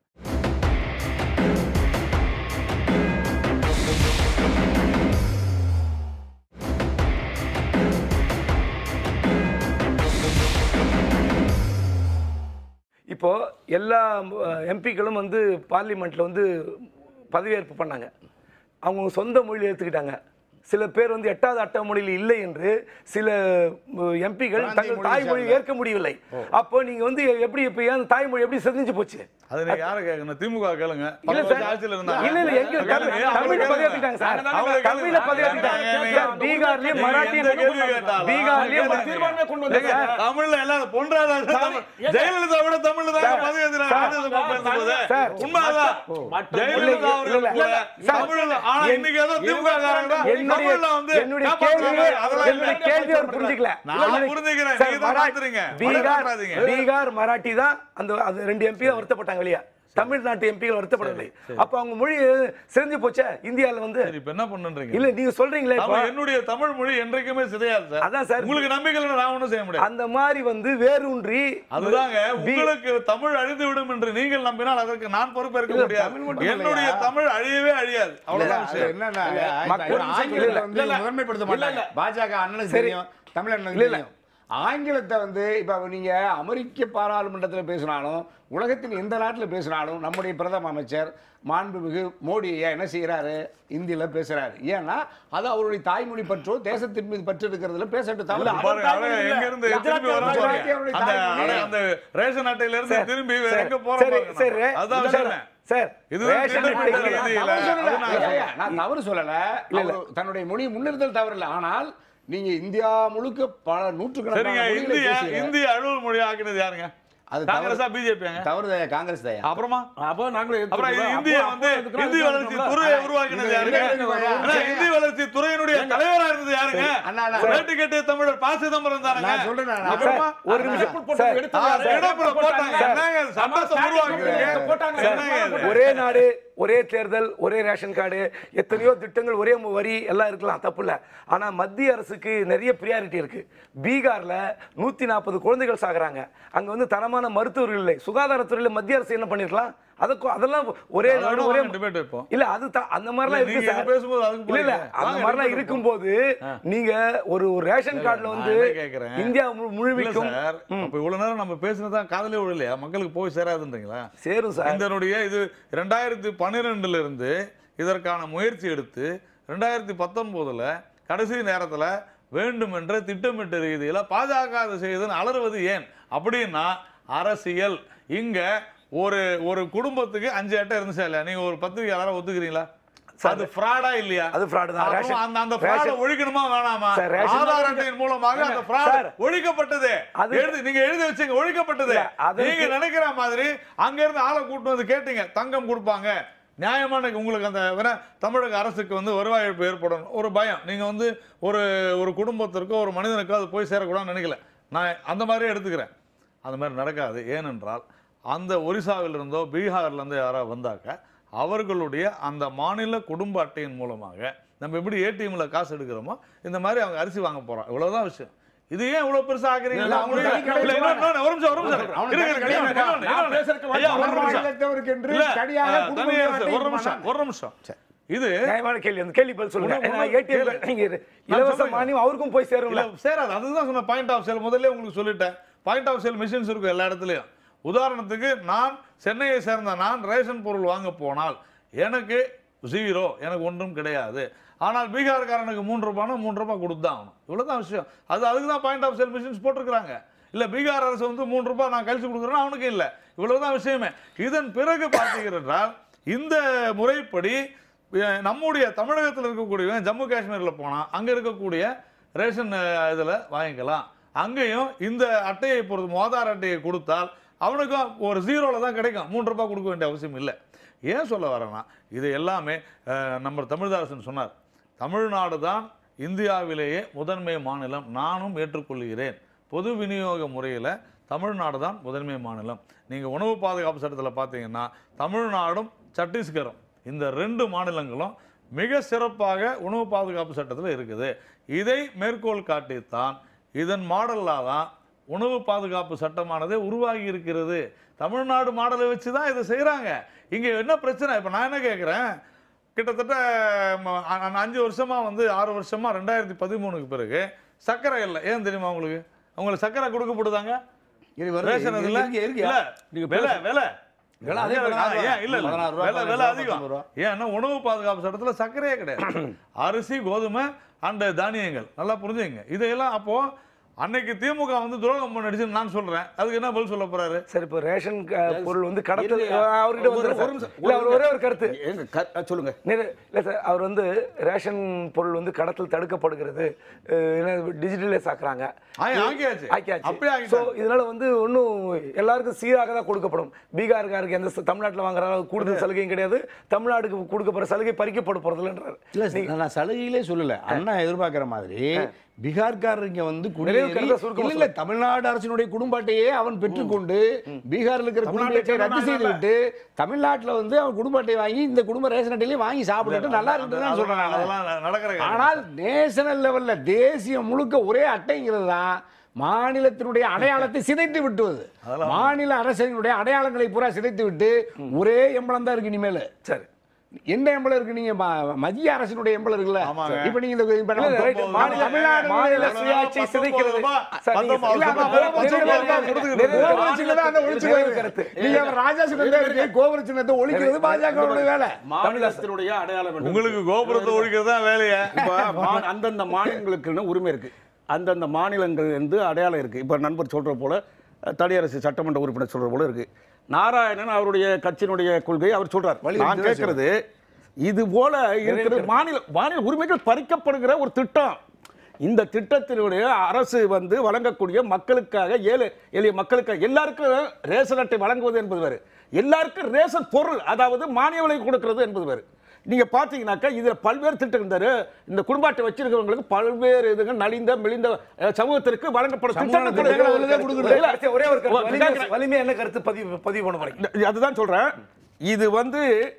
இப்போ எல்லா எம்பிக்களும் வந்து பார்லிமெண்ட்ல வந்து பதவியேற்பு பண்ணாங்க அவங்க சொந்த மொழியில் எடுத்துக்கிட்டாங்க சில பேர் வந்து எட்டாவது அட்ட மொழியில் இல்லை என்று சில எம்பிகள் பிராந்திய தங்கள் மொழி தாய்மொழியை சார்ந்த. ஏற்க முடியவில்லை அப்போ நீங்க வந்து எப்படி இப்போ ஏன் தாய்மொழி எப்படி செதிஞ்சு போச்சு அது நீங்க யாரை கேட்கணும் திமுக கேளுங்க இல்ல பல சார் வருஷம் ஆட்சியில இருந்தாங்க இல்ல இல்ல எங்க கேளுங்க, தமிழ் தமிழ்ல கேளுங்க. பதிவேற்றிட்டாங்க சார் அவங்களை தமிழ்ல கேளுங்க. பதிவேற்றிட்டாங்க நீங்க சார் பீகார்லயும் நீங்க மராட்டியும் எந்த கேள்வி கேட்டாலும் பீகார்லயும் கேளுங்க. தீர்மானமே கொண்டு வந்தாங்க. ஏங்க, தமிழ்ல எல்லாரும் பொன்ராதாகிருஷ்ணன் தமிழ். ஜெயலலிதா விட தமிழ்ல தான் சார், பதவி ஏத்துறாங்க. சார், ஆதித்த பாப்பா இருந்தபோது. சார், உண்மைதான். மற்ற ஜெயலலிதா இல்ல, இல்ல, அவர்கள் கூட இல்ல, சார், தமிழ்ல, ஆனா என்- இன்னைக்கு ஏதோ திமுக காரங்க என்னுடைய தமிழ்ல வந்து என்னுடைய காப்பாத்துறாங்க. கேள்வி அதெல்லாம் இல்ல. என்னுடைய கேள்வி அவர் புரிஞ்சுக்கல நான் என்னுடைய- புரிஞ்சுக்கிறேன். சார், நீங்க தான் மரா- மாத்துறீங்க. பீகார் மறந்துடாதீங்க. பீகார் மராட்டி தான் அந்த அது ரெண்டு எம்பி தான் வருத்தப்பட்டாங்க இல்லையா தமிழ்நாட்டு எம்பிகள் வருத்தப்படவில்லை அப்ப அவங்க மொழி சிறந்து போச்சே இந்தியால வந்து சரி, இப்ப என்ன பண்ணுன்றீங்க இல்ல நீங்க சொல்றீங்களே இப்போ தமிழ் என்னுடைய தமிழ் மொழி என்றைக்குமே சிதையாது சார் அதான் சார். உங்களுக்கு நம்பிக்கை இல்லைன்னா நான் ஒண்ணும் செய்ய முடியாது அந்த மாதிரி வந்து வேரூன்றி அதுதாங்க பீ- உங்களுக்கு தமிழ் அழிந்து விடும் என்று நீங்கள் நம்பினால் அதற்கு நான் பொறுப்பேற்க இல்ல, முடியாது தமிழ் மட்டும் என்னுடைய இல்லையா? தமிழ் அழியவே அழியாது இல்ல, அவ்வளவுதான் அது விஷயம் என்னன்னா, மக்கள் இப்ப ஆங்கிலத்தை வந்து இல்ல, இல்ல. முதன்மைப்படுத்த இல்ல, மாட்டாங்க இல்ல. பாஜக அண்ணனுக்கு சரி. தெரியும் தமிழ் அண்ணனுக்கு இல்ல, இல்ல. தெரியும் ஆங்கிலத்தை வந்து இப்ப நீங்க அமெரிக்க பாராளுமன்றத்தில் பேசினாலும் உலகத்தின் எந்த நாட்டில் பேசினாலும் நம்முடைய பிரதம அமைச்சர் மாண்புமிகு மோடி ஐயா என்ன செய்யறாரு இந்தியில பேசுறாரு ஏன்னா அது அவருடைய தாய்மொழி பற்றோ தேசத்தின் மீது பற்று இருக்கிறதுல பேசட்டு தவிர பாருங்க, அவர் அவன் தாய்மொழி எங்க இல்ல. இருந்து குஜராத்தி திரும்பி வரான் அவருடைய பாருங்க. அவருடைய அந்த தாய்மொழி. அட- அந்த ரேஷன் அட்டையில இருந்து சார், திரும்பி வேற சார், எங்க போறோம் சரி, பாருங்க சரி, நம்ம. அதான் சார், சொன்னேன். சார், இதுதான் ரேஷன் திட்டமிட்ட அட்டையில- ரீதியில. தவறு சொல்லல. அது நான் ஐயா, ஐயா, சொல்றேன். நான் தவறு சொல்லல அவர் தன்னுடைய மொழியை முன்னிறுத்தல் தவறில்லை ஆனால் நீங்க இந்தியா முழுக்க பல சரிங்க நூற்றுக்கணக்கான மொழிகளை இந்திய பேசுகிறீங்க. இந்திய அலுவல் மொழி ஆக்கினது யாருங்க அது காங்கிரஸா பிஜேபியாங்க தவறு தயா, காங்கிரஸ் தயா அப்புறமா அப்போ நாங்களும் அப்புறம் எடுத்துக்கிறோம். இந்திய அப்போ- வந்து அப்போ எடுத்துக்கிறோம், இந்திய வளர்ச்சி எடுத்துக்கிறோம். துறையை உருவாக்கினது இது யாருங்க என்ன இது? அண்ணா, இந்திய வளர்ச்சி துறையினுடைய தலைவரா இருந்தது யாருங்க அண்ணா, அண்ணா. வேட்டு கட்டிய தமிழர் ப சிதம்பரம் தானங்க நான் சொல்றேன் நான். அப்புறமா ஒரு நிமிஷம் போட்டு சார், எடுத்து ஆ, யாரு? இடப்புற போட்டாங்க சார். என்னங்க இது? சம்பளத்தை உருவாக்குறீங்க போட்டாங்க. என்னங்க இது? ஒரே நாடு ஒரே தேர்தல் ஒரே ரேஷன் கார்டு எத்தனையோ திட்டங்கள் ஒரே மு- வரி எல்லாம் இருக்கலாம் தப்பு இல்ல ஆனா மத்திய அரசுக்கு நிறைய ப்ரியாரிட்டி இருக்கு பீகார்ல நூத்தி நாற்பது குழந்தைகள் சாகுறாங்க அங்க வந்து தரமான மருத்துவர்கள் இல்லை சுகாதாரத்துறையில மத்திய அரசு என்ன பண்ணிருக்கலாம் அதுக்கு அதெல்லாம் ஒரே அதோட நாடு ஒரே வாங்க debate வைப்போம். இல்ல அது த- அந்த மாதிரிலாம் இல்ல, இருக்கு நீங்க சார் இது பேசும்போது அதுக்கு இல்ல இல்ல போறீங்க. அந்த வாங்க, மாதிரிலாம் debate இருக்கும்போது நீங்க ஒரு ஒரு ரேஷன் கார்டுல நான் வந்து என்ன கேக்குறேன்? இந்தியா மு- இல்ல முழுமைக்கும் சார் அப்ப இவ்வளவு நேரம் நம்ம பேசினதான் காதலே விழலையா மக்களுக்கு போய் சேராதுன்றீங்களா சேரும் சார் இதனுடைய இது ரெண்டாயிரத்தி பன்னிரெண்டுல இருந்து இதற்கான முயற்சி எடுத்து ரெண்டாயிரத்தி பத்தொன்பதுல கடைசி நேரத்துல வேண்டும் என்ற திட்டமிட்ட ரீதியில பாஜக அதை செய்யுதுன்னு அலறுவது ஏன் அப்படின்னா அரசியல் இங்க ஒரு ஒரு குடும்பத்துக்கு அஞ்சு அட்டை இருந்துச்சா இல்லையா நீங்க ஒரு பத்திரிகையாளரை ஒத்துக்கிறீங்களா அது ஃப்ராடா இல்லையா அது fraud தான். அப்புறம் ரேஷன்- அந்த அந்த fraud ரேஷன்- ஒழிக்கணுமா வேணாமா சார், ரேஷன் ஆதார் அட்டையின் மூலமாக அந்த fraud சார், ஒழிக்கப்பட்டது அது- எழுதி நீங்க எழுதி வச்சீங்க ஒழிக்கப்பட்டது இல்ல, அதற்கு- நீங்க நினைக்கிற மாதிரி அங்க இருந்து ஆளை கூட்டு வந்து கேட்டீங்க தங்கம் கொடுப்பாங்க நியாயமான உங்களுக்கு அந்த வேணா தமிழக அரசுக்கு வந்து வருவாய் இழப்பு ஏற்படணும் ஒரு பயம் நீங்க வந்து ஒரு ஒரு குடும்பத்திற்கோ ஒரு மனிதனுக்கோ அது போய் சேரக்கூடாதுன்னு நினைக்கல நான் அந்த மாதிரியே எடுத்துக்கிறேன் அந்த மாதிரி நடக்காது ஏனென்றால் அந்த ஒரிசாவிலிருந்தோ பீகார்லேருந்தோ யாராவது வந்தாக்க அவர்களுடைய அந்த மாநில குடும்ப அட்டையின் மூலமாக நம்ம எப்படி ஏடிஎம்ல காசு எடுக்கிறோமோ இந்த மாதிரி அவங்க அரிசி வாங்க போறோம் இவ்வளவுதான் விஷயம் இது ஏன் இவ்வளவு பெருசா ஆக்குறீங்க இல்ல, அவங்க இல்ல, தனி கடை இல்ல, இன்னொரு- இன்னொரு- ஒரு நிமிஷம் ஒரு நிமிஷம் அவனுக்கு இருங்க, தனி இருங்க, கடை இன்னொன்னு, நான் இன்னொன்னு. பேசுறதுக்கு ஐயா, ஒரு வாய்ப்பு நிமிஷம். மாநிலத்தவருக்கென்று இல்ல, தனியாக ஆ, குடும்ப தனி அரசு. அட்டை ஒரு நிமிஷம் இருக்குமானால் ஒரு நிமிஷம் இது நியாயமான கேள்வி அந்த கேள்வி பதில் சொல்லுங்க உணவு- ஏன்னா உணவு- ஏடிஎம் கேளு. நீங்க நான் இலவச சொல்றேன். மானியம் அவருக்கும் போய் சேரும்ல இல்ல சேராது அதுதான் சொன்ன பாயிண்ட் ஆஃப் சேல் முதல்ல உங்களுக்கு சொல்லிட்டேன் பாயிண்ட் ஆஃப் சேல் மிஷின்ஸ் இருக்கும் எல்லா இடத்துலயும் உதாரணத்துக்கு நான் சென்னையை சேர்ந்த நான் ரேஷன் பொருள் வாங்க போனால் எனக்கு ஜீரோ எனக்கு ஒன்றும் கிடையாது ஆனால் பீகார்காரனுக்கு மூன்று ரூபாய்னா மூன்று ரூபாய் கொடுத்து தான் ஆகணும் இவ்வளவுதான் விஷயம் அது அதுக்கு தான் பாயிண்ட் ஆஃப் சேல் மிஷின்ஸ் போட்டிருக்கிறாங்க இல்ல பீகார் அரசு வந்து மூன்று ரூபாய் நான் கழிச்சு கொடுக்குறேன்னா அவனுக்கு இல்லை இவ்வளவுதான் விஷயமே இதன் பிறகு பார்த்தீர்கள் என்றால் இந்த முறைப்படி அஹ், நம்முடைய தமிழகத்தில் இருக்கக்கூடிய ஜம்மு காஷ்மீரில் போனால் அங்கே இருக்கக்கூடிய ரேஷன் இதில் வாங்கிக்கலாம் அங்கேயும் இந்த அட்டையை பொறுத்து மோதார் அட்டையை கொடுத்தால் அவனுக்கும் ஒரு ஜீரோவில் தான் கிடைக்கும் மூன்று ரூபாய் கொடுக்க வேண்டிய அவசியம் இல்லை ஏன் சொல்ல வரேன்னா இது எல்லாமே அஹ், நம்ம தமிழ்தாசன் சொன்னார் தமிழ்நாடு தான் இந்தியாவிலேயே முதன்மை மாநிலம் நானும் ஏற்றுக்கொள்கிறேன் பொது விநியோக முறையில் தமிழ்நாடு தான் முதன்மை மாநிலம் நீங்கள் உணவு பாதுகாப்பு சட்டத்தில் பார்த்தீங்கன்னா தமிழ்நாடும் சத்தீஸ்கரும் இந்த ரெண்டு மாநிலங்களும் மிக சிறப்பாக உணவு பாதுகாப்பு சட்டத்தில் இருக்குது இதை மேற்கோள் காட்டித்தான் இதன் மாடலாக தான் உணவு பாதுகாப்பு சட்டமானது உருவாகி இருக்கிறது தமிழ்நாடு மாடலை வச்சு தான் இதை செய்கிறாங்க இங்கே என்ன பிரச்சனை இப்போ நான் என்ன கேட்குறேன் கிட்டத்தட்ட ம, அ- அ- அஞ்சு வருஷமா வந்து ஆறு வருஷமா ரெண்டாயிரத்தி பதிமூணுக்கு பிறகு சர்க்கரை இல்லை ஏன் தெரியுமா உங்களுக்கு உங்களுக்கு சர்க்கரை கொடுக்கப்படுதாங்க இது வருது. ரேஷன் இருக்கு, இதுல இருக்கு, இருக்கு. இல்ல நீங்க விலை விலை விலை அதே அதிகம் பதினாறு இருக்கு. ஏன் இல்ல இல்ல பதினாறு ரூபா, விலை விலை பதினஞ்சு ரூபா, அதிகம் பத்தொன்பது ரூபா. ஏன்னா உணவு பாதுகாப்பு சட்டத்துல சர்க்கரையே கிடையாது அரிசி கோதுமை அண்ட் தானியங்கள் நல்லா புரிஞ்சுங்க இதையெல்லாம் அப்போ அன்னைக்கு திமுக வந்து துரோகம் பண்ணிடுச்சுன்னு நான் சொல்றேன் அதுக்கு என்ன பதில் சொல்ல போறாரு சரி இப்போ ரேஷன் க- பொருள் வந்து கடத்தல் இல்லையா? அவர்கிட்ட ஒரு- வந்து ஒரு நிமிஷம், இல்ல அவர் ஒரே ஒரு கருத்து எங்க க- சொல்லுங்க நேரு- இல்ல சார் அவர் வந்து ரேஷன் பொருள் வந்து கடத்தல் தடுக்கப்படுகிறது அஹ் என்ன டிஜிட்டலைஸ் ஆக்குறாங்க ஆ- ஆக்கியாச்சு. ஆக்கியாச்சு அப்படியே ஸோ ஆக்கிட்டாங்க. இதனால வந்து ஒன்றும் எல்லாருக்கும் சீராக தான் கொடுக்கப்படும் பீகாருக்காருக்கு எந்த ச- தமிழ்நாட்டுல வாங்குற அளவு கூடுதல் சலுகையும் கிடையாது தமிழ்நாடுக்கு கொடுக்கப்படுற சலுகை பறிக்கப்பட போறதில்லைன்றார் இல்ல நான் நான் சலுகையிலே சொல்லல அண்ணா எதிர்பார்க்கிற மாதிரி பீகார்காரர் இங்க வந்து குடியேறி கருத்தை சுருக்கமா இல்ல இல்ல தமிழ்நாடு அரசினுடைய குடும்ப அட்டையே அவன் பெற்றுக்கொண்டு பீகார்ல இருக்கிற குடும்ப தமிழ்நாட்டை அட்டையை ரத்து சேர்ந்தவன் செய்து விட்டு தமிழ்நாட்டுல வந்து அவன் குடும்ப அட்டை வாங்கி இந்த குடும்ப ரேஷன் அட்டையிலே வாங்கி சாப்பிட்டு நல்லா இருக்குன்னு தான் சொல்றேன் நானு. அதெல்லாம் நடக்கிற காரியம். ஆனால் நேஷனல் லெவல்ல தேசியம் முழுக்க ஒரே அட்டைங்கிறது தான் மாநிலத்தினுடைய அடையாளத்தை சிதைத்து விட்டுவது மாநில அரசினுடைய அடையாளங்களை பூரா சிதைத்து விட்டு ஒரே எம்பளம் தான் இருக்கு இனிமேல் சரி எந்த எம்பளம் இருக்கு நீங்க ம- மத்திய அரசினுடைய எம்பளம் இருக்குல்ல ஆமாங்க. இப்ப நீங்க இந்த இப்ப நம்ம இல்ல, right. பத்தொன்பது மாநில- தமிழ்நாடு மாநில மாநில சுயாட்சி சிதைக்கிறது. சார், நீங்க பத்தொன்பது இல்ல, வருஷமா அப்ப கோபம் நிறைய கோபம் பேர் கொடுத்துக்கிட்டு நிறைய இருக்கு. பேர் கோபுர சின்னத்தை அந்த ஒழிச்சுக்கிறது. நிறைய கருத்து. நீங்க அவர் ராஜா சின்னத்தை இருக்கு கோபுர சின்னத்தை ஒழிக்கிறது பாஜகவுடைய வேலை மாநிலத்தினுடைய அடையாளம் வேண்டும். உங்களுக்கு கோபுரத்தை ஒழிக்கிறது தான் வேலையை இப்ப மா- அந்தந்த மாநிலங்களுக்குன்னு உரிமை இருக்கு அந்தந்த மாநிலங்கள் வந்து அடையாளம் இருக்கு இப்ப நண்பர் சொல்ற போல அஹ், தனியரசு சட்டமன்ற உறுப்பினர் சொல்ற போல இருக்கு நாராயணன் அவருடைய கட்சியினுடைய கொள்கை அவர் சொல்றார் வலியுறுத்தி நான் தான் கேட்கறது இது போல இருக்கிற மாநில மாநில உரிமைகள் பறிக்கப்படுகிற ஒரு திட்டம் இந்த திட்டத்தினுடைய அரசு வந்து வழங்கக்கூடிய மக்களுக்காக ஏழை எளிய மக்களுக்காக எல்லாருக்கும் ரேஷன் அட்டை வழங்குவது என்பது வேறு எல்லாருக்கும் ரேஷன் பொருள் அதாவது மானிய விலை கொடுக்கிறது என்பது வேறு நீங்க பாத்தீங்கன்னாக்கா இதுல பல்வேறு திட்டம் இருந்தாரு இந்த குடும்ப அட்டை வச்சிருக்கிறவங்களுக்கு பல்வேறு இதுங்க நலிந்த மெலிந்த அஹ், சமூகத்திற்கு வழங்கப்படும் சமூக திட்டங்கள் திட்டங்கள் இருக்கு. அதுல தான் கொடுக்குறது. இல்ல, கடைசியா ஒரே ஒரு கருத்து ஓ, வலிமை- கேக்குறேன். வலிமை என்ன கருத்து பதிவு பதிவு பண்ண போறீங்க இந்த- அதுதான் சொல்றேன் இது வந்து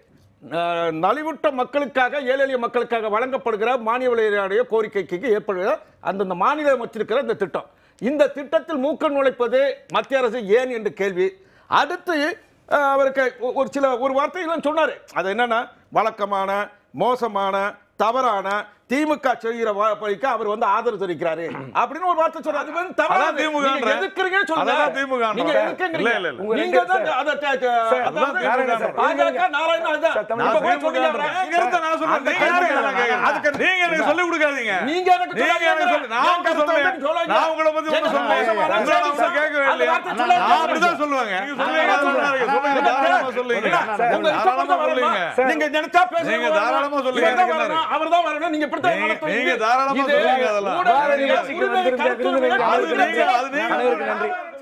அஹ், நலிவுற்ற மக்களுக்காக ஏழை எளிய மக்களுக்காக வழங்கப்படுகிற மானிய விலையுடைய கோரிக்கைக்கு ஏற்படுகிற அந்தந்த மாநிலம் வச்சிருக்கிற இந்த திட்டம் இந்த திட்டத்தில் மூக்க நுழைப்பது மத்திய அரசு ஏன் என்று கேள்வி அடுத்து அஹ், அவருக்கு ஒ- ஒரு சில ஒரு வார்த்தைகளும் சொன்னாரு அது என்னன்னா வழக்கமான மோசமான தவறான திமுக செய்கிற வழிக்கு அவர் வந்து ஆதரவு தெரிவிக்கிறாரு அப்படின்னு ஒரு வார்த்தை சொல்றாரு அது வந்து தவறானது. அதான் திமுக நீங்க ன்ற. எதுக்குறீங்கன்னு சொல்லுங்க. அதான் திமுக ன்ற. நீங்க இல்ல, எதுக்குங்கிறீங்க? இல்ல, இல்ல. உங்க நீங்க ரெண்டு- தான் சார். அதை அதாவது அதுதான் நாராயணன் சார். பாஜக நாராயணன் அதுதான். சார், தமிழ் இப்ப போய் நான் சொன்னீங்க திமுக அப்புறம். என் கருத்தை நான் சொல்றேன். அந்த நீங்க கருத்தை எனக்கு நான் கேட்கறேன். அதுக்கு- நீங்க எனக்கு சொல்லிக் கொடுக்காதீங்க. நீங்க எனக்கு நீங்க சொல்லாதீங்க. எனக்கு சொல்லி- நான் என் உங்க கருத்தை சொல்றேன். வந்து சொல்லாதீங்க. நான் உங்களை பத்தி ஒண்ணும் என்ன சொல்லலையே. மோசமான உங்களை நான் விஷயம். கேட்கவே அந்த இல்லையே. வார்த்தை சொல்லாதீங்க. நான் அப்படிதான் சொல்லுவேங்க. நீங்க சொல்லுவீங்க, அதை சொல்லாதீங்க. சொல்லுங்க, தாராளமா சொல்லுங்க. உங்க இஷ்டம் தாராளமா வரணும். சொல்லுங்க. நீங்க நினைச்சா பேசுங்க. நீங்க தாராளமா சொல்லுங்க. இவர் தான் எனக்கு என்ன வரணும், அவர் தான் வரணும். நீங்க இப்படித்தான் நீங்க- நடத்துவீங்க. நீங்க தாராளமா இது சொல்லுங்க அதெல்லாம். ஊடக வார நிகழ்ச்சிக்கு உரிமை வந்திருந்த கருத்து விருந்தினருக்கு உரிமை அது நீங்க- அது நீங்க அனைவருக்கும் நன்றி